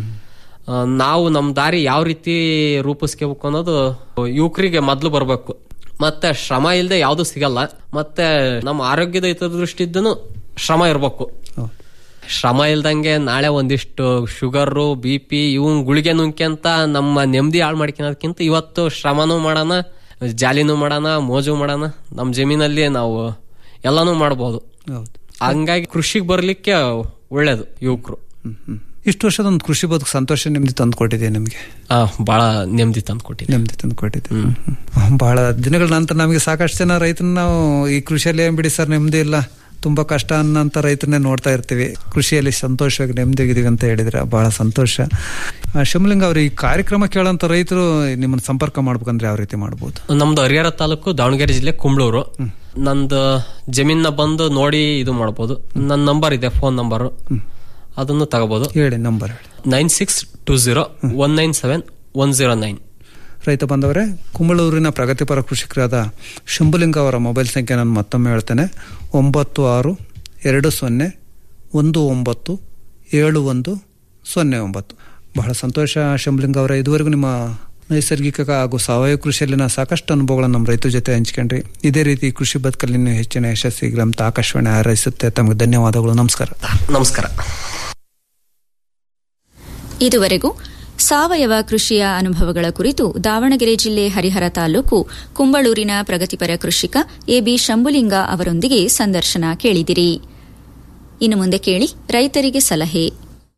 J: ಆ, ನಾವು ನಮ್ ದಾರಿ ಯಾವ ರೀತಿ ರೂಪಿಸ್ಕೋಬೇಕು ಅನ್ನೋದು ಯುವಕರಿಗೆ ಮೊದ್ಲು ಬರ್ಬೇಕು ಮತ್ತೆ ಶ್ರಮ ಇಲ್ಲದೆ ಯಾವ್ದು ಸಿಗಲ್ಲ ಮತ್ತೆ ನಮ್ಮ ಆರೋಗ್ಯದ ಹಿತದೃಷ್ಟಿದ್ದನು ಶ್ರಮ ಇರ್ಬೇಕು ಶ್ರಮ ಇಲ್ದಂಗೆ ನಾಳೆ ಒಂದಿಷ್ಟು ಶುಗರು ಬಿ ಪಿ ಇವನ್ ಗುಳಿಗೆ ನುಂಕ್ಯಂತ ನಮ್ಮ ನೆಮ್ಮದಿ ಹಾಳು ಮಾಡ್ಕೊಳೋದಕ್ಕಿಂತ ಇವತ್ತು ಶ್ರಮನೂ ಮಾಡೋಣ ಜಾಲಿನೂ ಮಾಡೋಣ ಮೋಜು ಮಾಡೋಣ ನಮ್ಮ ಜಮೀನಲ್ಲಿ ನಾವು ಎಲ್ಲಾನು ಮಾಡ್ಬೋದು
I: ಹೌದು
J: ಹಂಗಾಗಿ ಕೃಷಿಗೆ ಬರ್ಲಿಕ್ಕೆ ಒಳ್ಳೇದು ಯುವಕರು
I: ಇಷ್ಟು ವರ್ಷದ ಒಂದು ಕೃಷಿ ಬದುಕು ಸಂತೋಷ ನೆಮ್ಮದಿ ತಂದು ಕೊಟ್ಟಿದೆ ನಿಮಗೆ
J: ಆ, ಬಹಳ ನೆಮ್ಮದಿ ತಂದು ಕೊಟ್ಟಿದೆ
I: ನೆಮ್ಮದಿ ತಂದು ಕೊಟ್ಟಿದೆ ಹ್ಮ್. ಬಹಳ ದಿನಗಳ ನಂತರ ನಮಗೆ ಸಾಕಷ್ಟು ಜನ ರೈತರನ್ನ ನಾವು ಈ ಕೃಷಿಯಲ್ಲಿ ಏನ್ ಬಿಡಿ ಸರ್ ನೆಮ್ಮದಿ ಇಲ್ಲ ತುಂಬಾ ಕಷ್ಟ ಅನ್ನೋಂಥ ರೈತರನ್ನೇ ನೋಡ್ತಾ ಇರ್ತೀವಿ ಕೃಷಿಯಲ್ಲಿ ಸಂತೋಷವಾಗಿ ನೆಮ್ಮದಿಯಾಗಿದ್ದೀವಿ ಅಂತ ಹೇಳಿದ್ರೆ ಬಹಳ ಸಂತೋಷ ಆ, ಶಿವಲಿಂಗ ಅವರು ಈ ಕಾರ್ಯಕ್ರಮ ಕೇಳೋಂಥ ರೈತರು ನಿಮ್ಮನ್ನ ಸಂಪರ್ಕ ಮಾಡ್ಬೇಕಂದ್ರೆ ಯಾವ ರೀತಿ ಮಾಡ್ಬೋದು
J: ನಮ್ದು ಹರಿಹರ ತಾಲೂಕು ದಾವಣಗೆರೆ ಜಿಲ್ಲೆ ಕುಂಬ್ಳೂರು ನಂದು ಜಮೀನ ಬಂದು ನೋಡಿ ಇದು ಮಾಡ್ಬೋದು ನನ್ನ ನಂಬರ್ ಇದೆ ಫೋನ್ ನಂಬರ್ ಅದನ್ನು ತಗೋಬಹುದು
I: ಹೇಳಿ ನಂಬರ್ ಹೇಳಿ
J: nine six two zero one nine seven one zero nine
I: ರೈತ ಬಂದವರೇ ಕುಂಬಳೂರಿನ ಪ್ರಗತಿಪರ ಕೃಷಿಕರಾದ ಶಂಭುಲಿಂಗ ಅವರ ಮೊಬೈಲ್ ಸಂಖ್ಯೆ ನಾನು ಮತ್ತೊಮ್ಮೆ ಹೇಳ್ತೇನೆ ಒಂಬತ್ತು ಆರು ಎರಡು ಸೊನ್ನೆ ಒಂದು ಒಂಬತ್ತು ಏಳು ಒಂದು ಸೊನ್ನೆ ಒಂಬತ್ತು ಬಹಳ ಸಂತೋಷ ಶಂಭುಲಿಂಗ ಅವರ ಇದುವರೆಗೂ ನಿಮ್ಮ ನೈಸರ್ಗಿಕ ಹಾಗೂ ಸಾವಯವ ಕೃಷಿಯಲ್ಲಿನ ಸಾಕಷ್ಟು ಅನುಭವಗಳನ್ನು ನಮ್ಮ ರೈತರ ಜೊತೆ ಹಂಚ್ಕೊಂಡ್ರಿ ಇದೇ ರೀತಿ ಕೃಷಿ ಬದುಕಲ್ಲಿ ಇನ್ನೂ ಹೆಚ್ಚಿನ ಯಶಸ್ಸಿಗೆ ಅಂತ ಆಕಾಶವಾಣಿ ಹಾರೈಸುತ್ತೆ ತಮಗೆ ಧನ್ಯವಾದಗಳು ನಮಸ್ಕಾರ
J: ನಮಸ್ಕಾರ
H: ಇದುವರೆಗೂ ಸಾವಯವ ಕೃಷಿಯ ಅನುಭವಗಳ ಕುರಿತು ದಾವಣಗೆರೆ ಜಿಲ್ಲೆ ಹರಿಹರ ತಾಲೂಕು ಕುಂಬಳೂರಿನ ಪ್ರಗತಿಪರ ಕೃಷಿಕ ಎಬಿ ಶಂಭುಲಿಂಗ ಅವರೊಂದಿಗೆ ಸಂದರ್ಶನ ಕೇಳಿದಿರಿ ಇನ್ನು ಮುಂದೆ ಕೇಳಿ ರೈತರಿಗೆ ಸಲಹೆ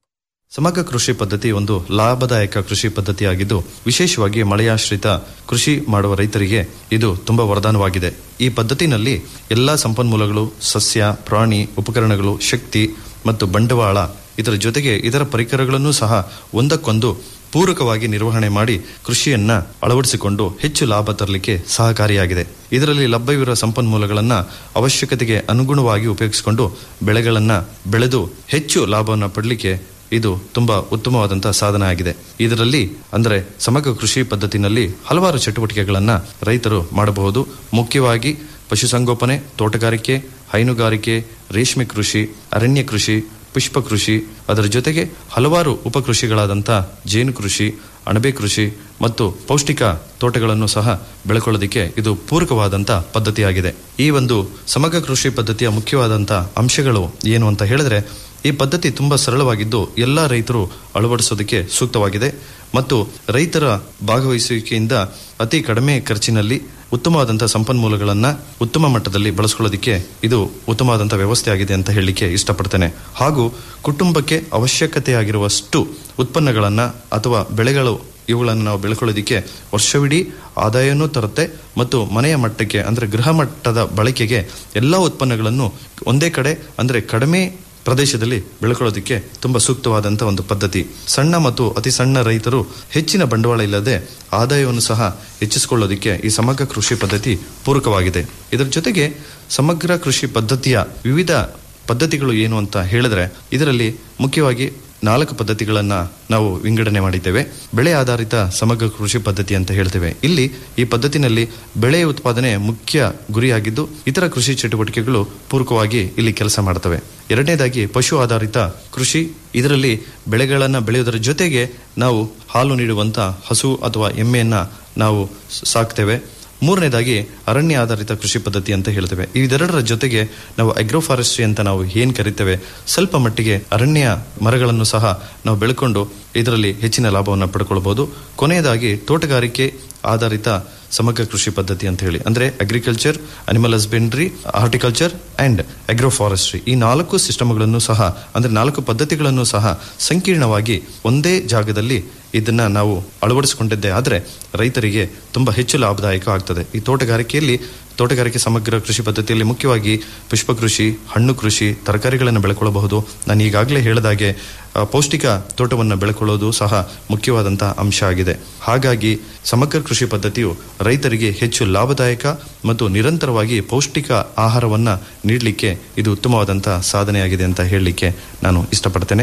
K: ಸಮಗ್ರ ಕೃಷಿ ಪದ್ಧತಿ ಒಂದು ಲಾಭದಾಯಕ ಕೃಷಿ ಪದ್ಧತಿಯಾಗಿದ್ದು ವಿಶೇಷವಾಗಿ ಮಳೆಯಾಶ್ರಿತ ಕೃಷಿ ಮಾಡುವ ರೈತರಿಗೆ ಇದು ತುಂಬಾ ವರದಾನವಾಗಿದೆ ಈ ಪದ್ಧತಿನಲ್ಲಿ ಎಲ್ಲಾ ಸಂಪನ್ಮೂಲಗಳು ಸಸ್ಯ ಪ್ರಾಣಿ ಉಪಕರಣಗಳು ಶಕ್ತಿ ಮತ್ತು ಬಂಡವಾಳ ಇದರ ಜೊತೆಗೆ ಇದರ ಪರಿಕರಗಳನ್ನು ಸಹ ಒಂದಕ್ಕೊಂದು ಪೂರಕವಾಗಿ ನಿರ್ವಹಣೆ ಮಾಡಿ ಕೃಷಿಯನ್ನ ಅಳವಡಿಸಿಕೊಂಡು ಹೆಚ್ಚು ಲಾಭ ತರಲಿಕ್ಕೆ ಸಹಕಾರಿಯಾಗಿದೆ ಇದರಲ್ಲಿ ಲಭ್ಯವಿರುವ ಸಂಪನ್ಮೂಲಗಳನ್ನ ಅವಶ್ಯಕತೆಗೆ ಅನುಗುಣವಾಗಿ ಉಪಯೋಗಿಸಿಕೊಂಡು ಬೆಳೆಗಳನ್ನ ಬೆಳೆದು ಹೆಚ್ಚು ಲಾಭವನ್ನು ಪಡಲಿಕ್ಕೆ ಇದು ತುಂಬಾ ಉತ್ತಮವಾದಂತಹ ಸಾಧನ ಆಗಿದೆ ಇದರಲ್ಲಿ ಅಂದರೆ ಸಮಗ್ರ ಕೃಷಿ ಪದ್ಧತಿನಲ್ಲಿ ಹಲವಾರು ಚಟುವಟಿಕೆಗಳನ್ನ ರೈತರು ಮಾಡಬಹುದು ಮುಖ್ಯವಾಗಿ ಪಶುಸಂಗೋಪನೆ ತೋಟಗಾರಿಕೆ ಹೈನುಗಾರಿಕೆ ರೇಷ್ಮೆ ಕೃಷಿ ಅರಣ್ಯ ಕೃಷಿ ಪುಷ್ಪ ಕೃಷಿ ಅದರ ಜೊತೆಗೆ ಹಲವಾರು ಉಪಕೃಷಿಗಳಾದಂಥ ಜೇನು ಕೃಷಿ ಅಣಬೆ ಕೃಷಿ ಮತ್ತು ಪೌಷ್ಟಿಕ ತೋಟಗಳನ್ನು ಸಹ ಬೆಳ್ಕೊಳ್ಳೋದಕ್ಕೆ ಇದು ಪೂರಕವಾದಂಥ ಪದ್ಧತಿಯಾಗಿದೆ ಈ ಒಂದು ಸಮಗ್ರ ಕೃಷಿ ಪದ್ಧತಿಯ ಮುಖ್ಯವಾದಂಥ ಅಂಶಗಳು ಏನು ಅಂತ ಹೇಳಿದ್ರೆ ಈ ಪದ್ಧತಿ ತುಂಬಾ ಸರಳವಾಗಿದ್ದು ಎಲ್ಲ ರೈತರು ಅಳವಡಿಸೋದಕ್ಕೆ ಸೂಕ್ತವಾಗಿದೆ ಮತ್ತು ರೈತರ ಭಾಗವಹಿಸುವಿಕೆಯಿಂದ ಅತಿ ಕಡಿಮೆ ಖರ್ಚಿನಲ್ಲಿ ಉತ್ತಮವಾದಂತಹ ಸಂಪನ್ಮೂಲಗಳನ್ನ ಉತ್ತಮ ಮಟ್ಟದಲ್ಲಿ ಬಳಸ್ಕೊಳ್ಳೋದಕ್ಕೆ ಇದು ಉತ್ತಮವಾದಂತಹ ವ್ಯವಸ್ಥೆ ಆಗಿದೆ ಅಂತ ಹೇಳಲಿಕ್ಕೆ ಇಷ್ಟಪಡ್ತೇನೆ ಹಾಗೂ ಕುಟುಂಬಕ್ಕೆ ಅವಶ್ಯಕತೆಯಾಗಿರುವಷ್ಟು ಉತ್ಪನ್ನಗಳನ್ನ ಅಥವಾ ಬೆಳೆಗಳು ಇವುಗಳನ್ನು ನಾವು ಬೆಳ್ಕೊಳ್ಳೋದಕ್ಕೆ ವರ್ಷವಿಡೀ ಆದಾಯನೂ ತರುತ್ತೆ ಮತ್ತು ಮನೆಯ ಮಟ್ಟಕ್ಕೆ ಅಂದ್ರೆ ಗೃಹ ಮಟ್ಟದ ಬಳಕೆಗೆ ಎಲ್ಲ ಉತ್ಪನ್ನಗಳನ್ನು ಒಂದೇ ಕಡೆ ಅಂದ್ರೆ ಕಡಿಮೆ ಪ್ರದೇಶದಲ್ಲಿ ಬೆಳ್ಕೊಳ್ಳೋದಕ್ಕೆ ತುಂಬಾ ಸೂಕ್ತವಾದಂಥ ಒಂದು ಪದ್ಧತಿ ಸಣ್ಣ ಮತ್ತು ಅತಿ ಸಣ್ಣ ರೈತರು ಹೆಚ್ಚಿನ ಬಂಡವಾಳ ಇಲ್ಲದೆ ಆದಾಯವನ್ನು ಸಹ ಹೆಚ್ಚಿಸಿಕೊಳ್ಳೋದಕ್ಕೆ ಈ ಸಮಗ್ರ ಕೃಷಿ ಪದ್ಧತಿ ಪೂರಕವಾಗಿದೆ ಇದರ ಜೊತೆಗೆ ಸಮಗ್ರ ಕೃಷಿ ಪದ್ಧತಿಯ ವಿವಿಧ ಪದ್ಧತಿಗಳು ಏನು ಅಂತ ಹೇಳಿದ್ರೆ ಇದರಲ್ಲಿ ಮುಖ್ಯವಾಗಿ ನಾಲ್ಕು ಪದ್ಧತಿಗಳನ್ನ ನಾವು ವಿಂಗಡಣೆ ಮಾಡಿದ್ದೇವೆ ಬೆಳೆ ಆಧಾರಿತ ಸಮಗ್ರ ಕೃಷಿ ಪದ್ಧತಿ ಅಂತ ಹೇಳ್ತೇವೆ ಇಲ್ಲಿ ಈ ಪದ್ಧತಿನಲ್ಲಿ ಬೆಳೆ ಉತ್ಪಾದನೆ ಮುಖ್ಯ ಗುರಿಯಾಗಿದ್ದು ಇತರ ಕೃಷಿ ಚಟುವಟಿಕೆಗಳು ಪೂರಕವಾಗಿ ಇಲ್ಲಿ ಕೆಲಸ ಮಾಡ್ತವೆ ಎರಡನೇದಾಗಿ ಪಶು ಆಧಾರಿತ ಕೃಷಿ ಇದರಲ್ಲಿ ಬೆಳೆಗಳನ್ನ ಬೆಳೆಯುವುದರ ಜೊತೆಗೆ ನಾವು ಹಾಲು ನೀಡುವಂತ ಹಸು ಅಥವಾ ಎಮ್ಮೆಯನ್ನ ನಾವು ಸಾಕ್ತೇವೆ ಮೂರನೇದಾಗಿ ಅರಣ್ಯ ಆಧಾರಿತ ಕೃಷಿ ಪದ್ಧತಿ ಅಂತ ಹೇಳ್ತೇವೆ ಇದೆರಡರ ಜೊತೆಗೆ ನಾವು ಅಗ್ರೋ ಫಾರೆಸ್ಟ್ರಿ ಅಂತ ನಾವು ಏನ್ ಕರಿತೇವೆ ಸ್ವಲ್ಪ ಮಟ್ಟಿಗೆ ಅರಣ್ಯ ಮರಗಳನ್ನು ಸಹ ನಾವು ಬೆಳ್ಕೊಂಡು ಇದರಲ್ಲಿ ಹೆಚ್ಚಿನ ಲಾಭವನ್ನು ಪಡ್ಕೊಳ್ಬಹುದು ಕೊನೆಯದಾಗಿ ತೋಟಗಾರಿಕೆ ಆಧಾರಿತ ಸಮಗ್ರ ಕೃಷಿ ಪದ್ಧತಿ ಅಂತ ಹೇಳಿ ಅಂದ್ರೆ agriculture animal husbandry horticulture and agro forestry ಈ ನಾಲ್ಕು ಸಿಸ್ಟಮ್ಗಳನ್ನು ಸಹ ಅಂದ್ರೆ ನಾಲ್ಕು ಪದ್ಧತಿಗಳನ್ನು ಸಹ ಸಂಕೀರ್ಣವಾಗಿ ಒಂದೇ ಜಾಗದಲ್ಲಿ ಇದನ್ನ ನಾವು ಅಳವಡಿಸಿಕೊಂಡಿದ್ದೆ ಆದ್ರೆ ರೈತರಿಗೆ ತುಂಬಾ ಹೆಚ್ಚು ಲಾಭದಾಯಕ ಆಗ್ತದೆ ಈ ತೋಟಗಾರಿಕೆಯಲ್ಲಿ ತೋಟಗಾರಿಕೆ ಸಮಗ್ರ ಕೃಷಿ ಪದ್ಧತಿಯಲ್ಲಿ ಮುಖ್ಯವಾಗಿ ಪುಷ್ಪ ಕೃಷಿ ಹಣ್ಣು ಕೃಷಿ ತರಕಾರಿಗಳನ್ನು ಬೆಳ್ಕೊಳ್ಳಬಹುದು ನಾನು ಈಗಾಗಲೇ ಹೇಳಿದಾಗೆ ಆ, ಪೌಷ್ಟಿಕ ತೋಟವನ್ನು ಬೆಳ್ಕೊಳ್ಳೋದು ಸಹ ಮುಖ್ಯವಾದಂತಹ ಅಂಶ ಆಗಿದೆ ಹಾಗಾಗಿ ಸಮಗ್ರ ಕೃಷಿ ಪದ್ಧತಿಯು ರೈತರಿಗೆ ಹೆಚ್ಚು ಲಾಭದಾಯಕ ಮತ್ತು ನಿರಂತರವಾಗಿ ಪೌಷ್ಟಿಕ ಆಹಾರವನ್ನ ನೀಡಲಿಕ್ಕೆ ಇದು ಉತ್ತಮವಾದಂತಹ ಸಾಧನೆಯಾಗಿದೆ ಅಂತ ಹೇಳಲಿಕ್ಕೆ ನಾನು ಇಷ್ಟಪಡ್ತೇನೆ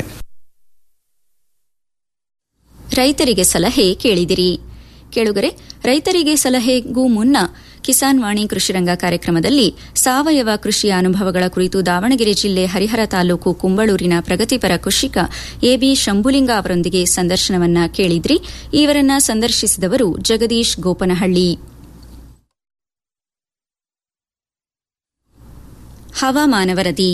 H: ರೈತರಿಗೆ ಸಲಹೆ ಕೇಳಿದಿರಿ ಕೇಳುಗರೆ ರೈತರಿಗೆ ಸಲಹೆಗೂ ಮುನ್ನ ಕಿಸಾನ್ ವಾಣಿ ಕೃಷಿರಂಗ ಕಾರ್ಯಕ್ರಮದಲ್ಲಿ ಸಾವಯವ ಕೃಷಿಯ ಅನುಭವಗಳ ಕುರಿತು ದಾವಣಗೆರೆ ಜಿಲ್ಲೆ ಹರಿಹರ ತಾಲೂಕು ಕುಂಬಳೂರಿನ ಪ್ರಗತಿಪರ ಕೃಷಿಕ ಎಬಿ ಶಂಭುಲಿಂಗ ಅವರೊಂದಿಗೆ ಸಂದರ್ಶನವನ್ನ ಕೇಳಿದ್ರಿ ಇವರನ್ನ ಸಂದರ್ಶಿಸಿದವರು ಜಗದೀಶ್ ಗೋಪನಹಳ್ಳಿ ಹವಾಮಾನ ವರದಿ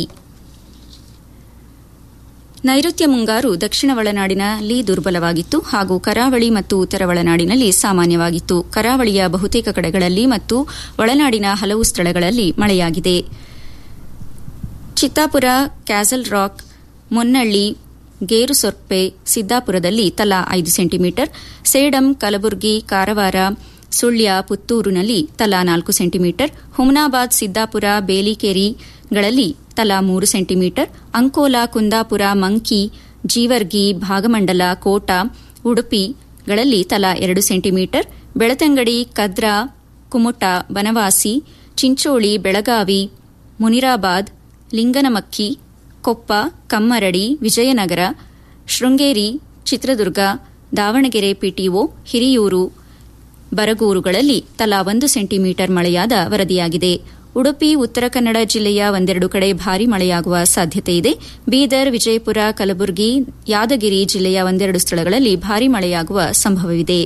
H: ನೈಋತ್ಯ ಮುಂಗಾರು ದಕ್ಷಿಣ ಒಳನಾಡಿನಲ್ಲಿ ದುರ್ಬಲವಾಗಿತ್ತು ಹಾಗೂ ಕರಾವಳಿ ಮತ್ತು ಉತ್ತರ ಒಳನಾಡಿನಲ್ಲಿ ಸಾಮಾನ್ಯವಾಗಿತ್ತು ಕರಾವಳಿಯ ಬಹುತೇಕ ಕಡೆಗಳಲ್ಲಿ ಮತ್ತು ಒಳನಾಡಿನ ಹಲವು ಸ್ಥಳಗಳಲ್ಲಿ ಮಳೆಯಾಗಿದೆ ಚಿತ್ತಾಪುರ ಕ್ಯಾಸಲ್ ರಾಕ್ ಮೊನ್ನಳ್ಳಿ ಗೇರುಸೊರ್ಪೆ ಸಿದ್ದಾಪುರದಲ್ಲಿ ತಲಾ ಐದು ಸೆಂಟಿಮೀಟರ್ ಸೇಡಂ ಕಲಬುರಗಿ ಕಾರವಾರ ಸುಳ್ಯ ಪುತ್ತೂರಿನಲ್ಲಿ ತಲಾ ನಾಲ್ಕು ಸೆಂಟಿಮೀಟರ್ ಹುಮನಾಬಾದ್ ಸಿದ್ದಾಪುರ ಬೇಲಿಕೇರಿಗಳಲ್ಲಿ ತಲಾ ಮೂರು ಸೆಂಟಿಮೀಟರ್ ಅಂಕೋಲಾ ಕುಂದಾಪುರ ಮಂಕಿ ಜೀವರ್ಗಿ ಭಾಗಮಂಡಲ ಕೋಟ ಉಡುಪಿಗಳಲ್ಲಿ ತಲಾ ಎರಡು ಸೆಂಟಿಮೀಟರ್ ಬೆಳತಂಗಡಿ ಕದ್ರಾ ಕುಮುಟ ಬನವಾಸಿ ಚಿಂಚೋಳಿ ಬೆಳಗಾವಿ ಮುನಿರಾಬಾದ್ ಲಿಂಗನಮಕ್ಕಿ ಕೊಪ್ಪ ಕಮ್ಮರಡಿ ವಿಜಯನಗರ ಶೃಂಗೇರಿ ಚಿತ್ರದುರ್ಗ ದಾವಣಗೆರೆ ಪಿಟಿಒ ಹಿರಿಯೂರು ಬರಗೂರುಗಳಲ್ಲಿ ತಲಾ ಒಂದು ಸೆಂಟಿಮೀಟರ್ ಮಳೆಯಾದ ವರದಿಯಾಗಿದೆ ಉಡುಪಿ ಉತ್ತರ ಕನ್ನಡ ಜಿಲ್ಲೆಯ ಒಂದೆರಡು ಕಡೆ ಭಾರೀ ಮಳೆಯಾಗುವ ಸಾಧ್ಯತೆ ಇದೆ ಬೀದರ್ ವಿಜಯಪುರ ಕಲಬುರಗಿ ಯಾದಗಿರಿ ಜಿಲ್ಲೆಯ ಒಂದೆರಡು ಸ್ಥಳಗಳಲ್ಲಿ ಭಾರೀ ಮಳೆಯಾಗುವ ಸಂಭವವಿದೆ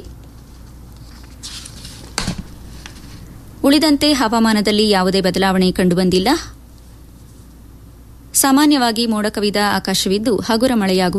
H: ಉಳಿದಂತೆ ಹವಾಮಾನದಲ್ಲಿ ಯಾವುದೇ ಬದಲಾವಣೆ ಕಂಡುಬಂದಿಲ್ಲ ಸಾಮಾನ್ಯವಾಗಿ ಮೋಡ ಕವಿದ ಆಕಾಶವಿದ್ದು ಹಗುರ ಮಳೆಯಾಗುವ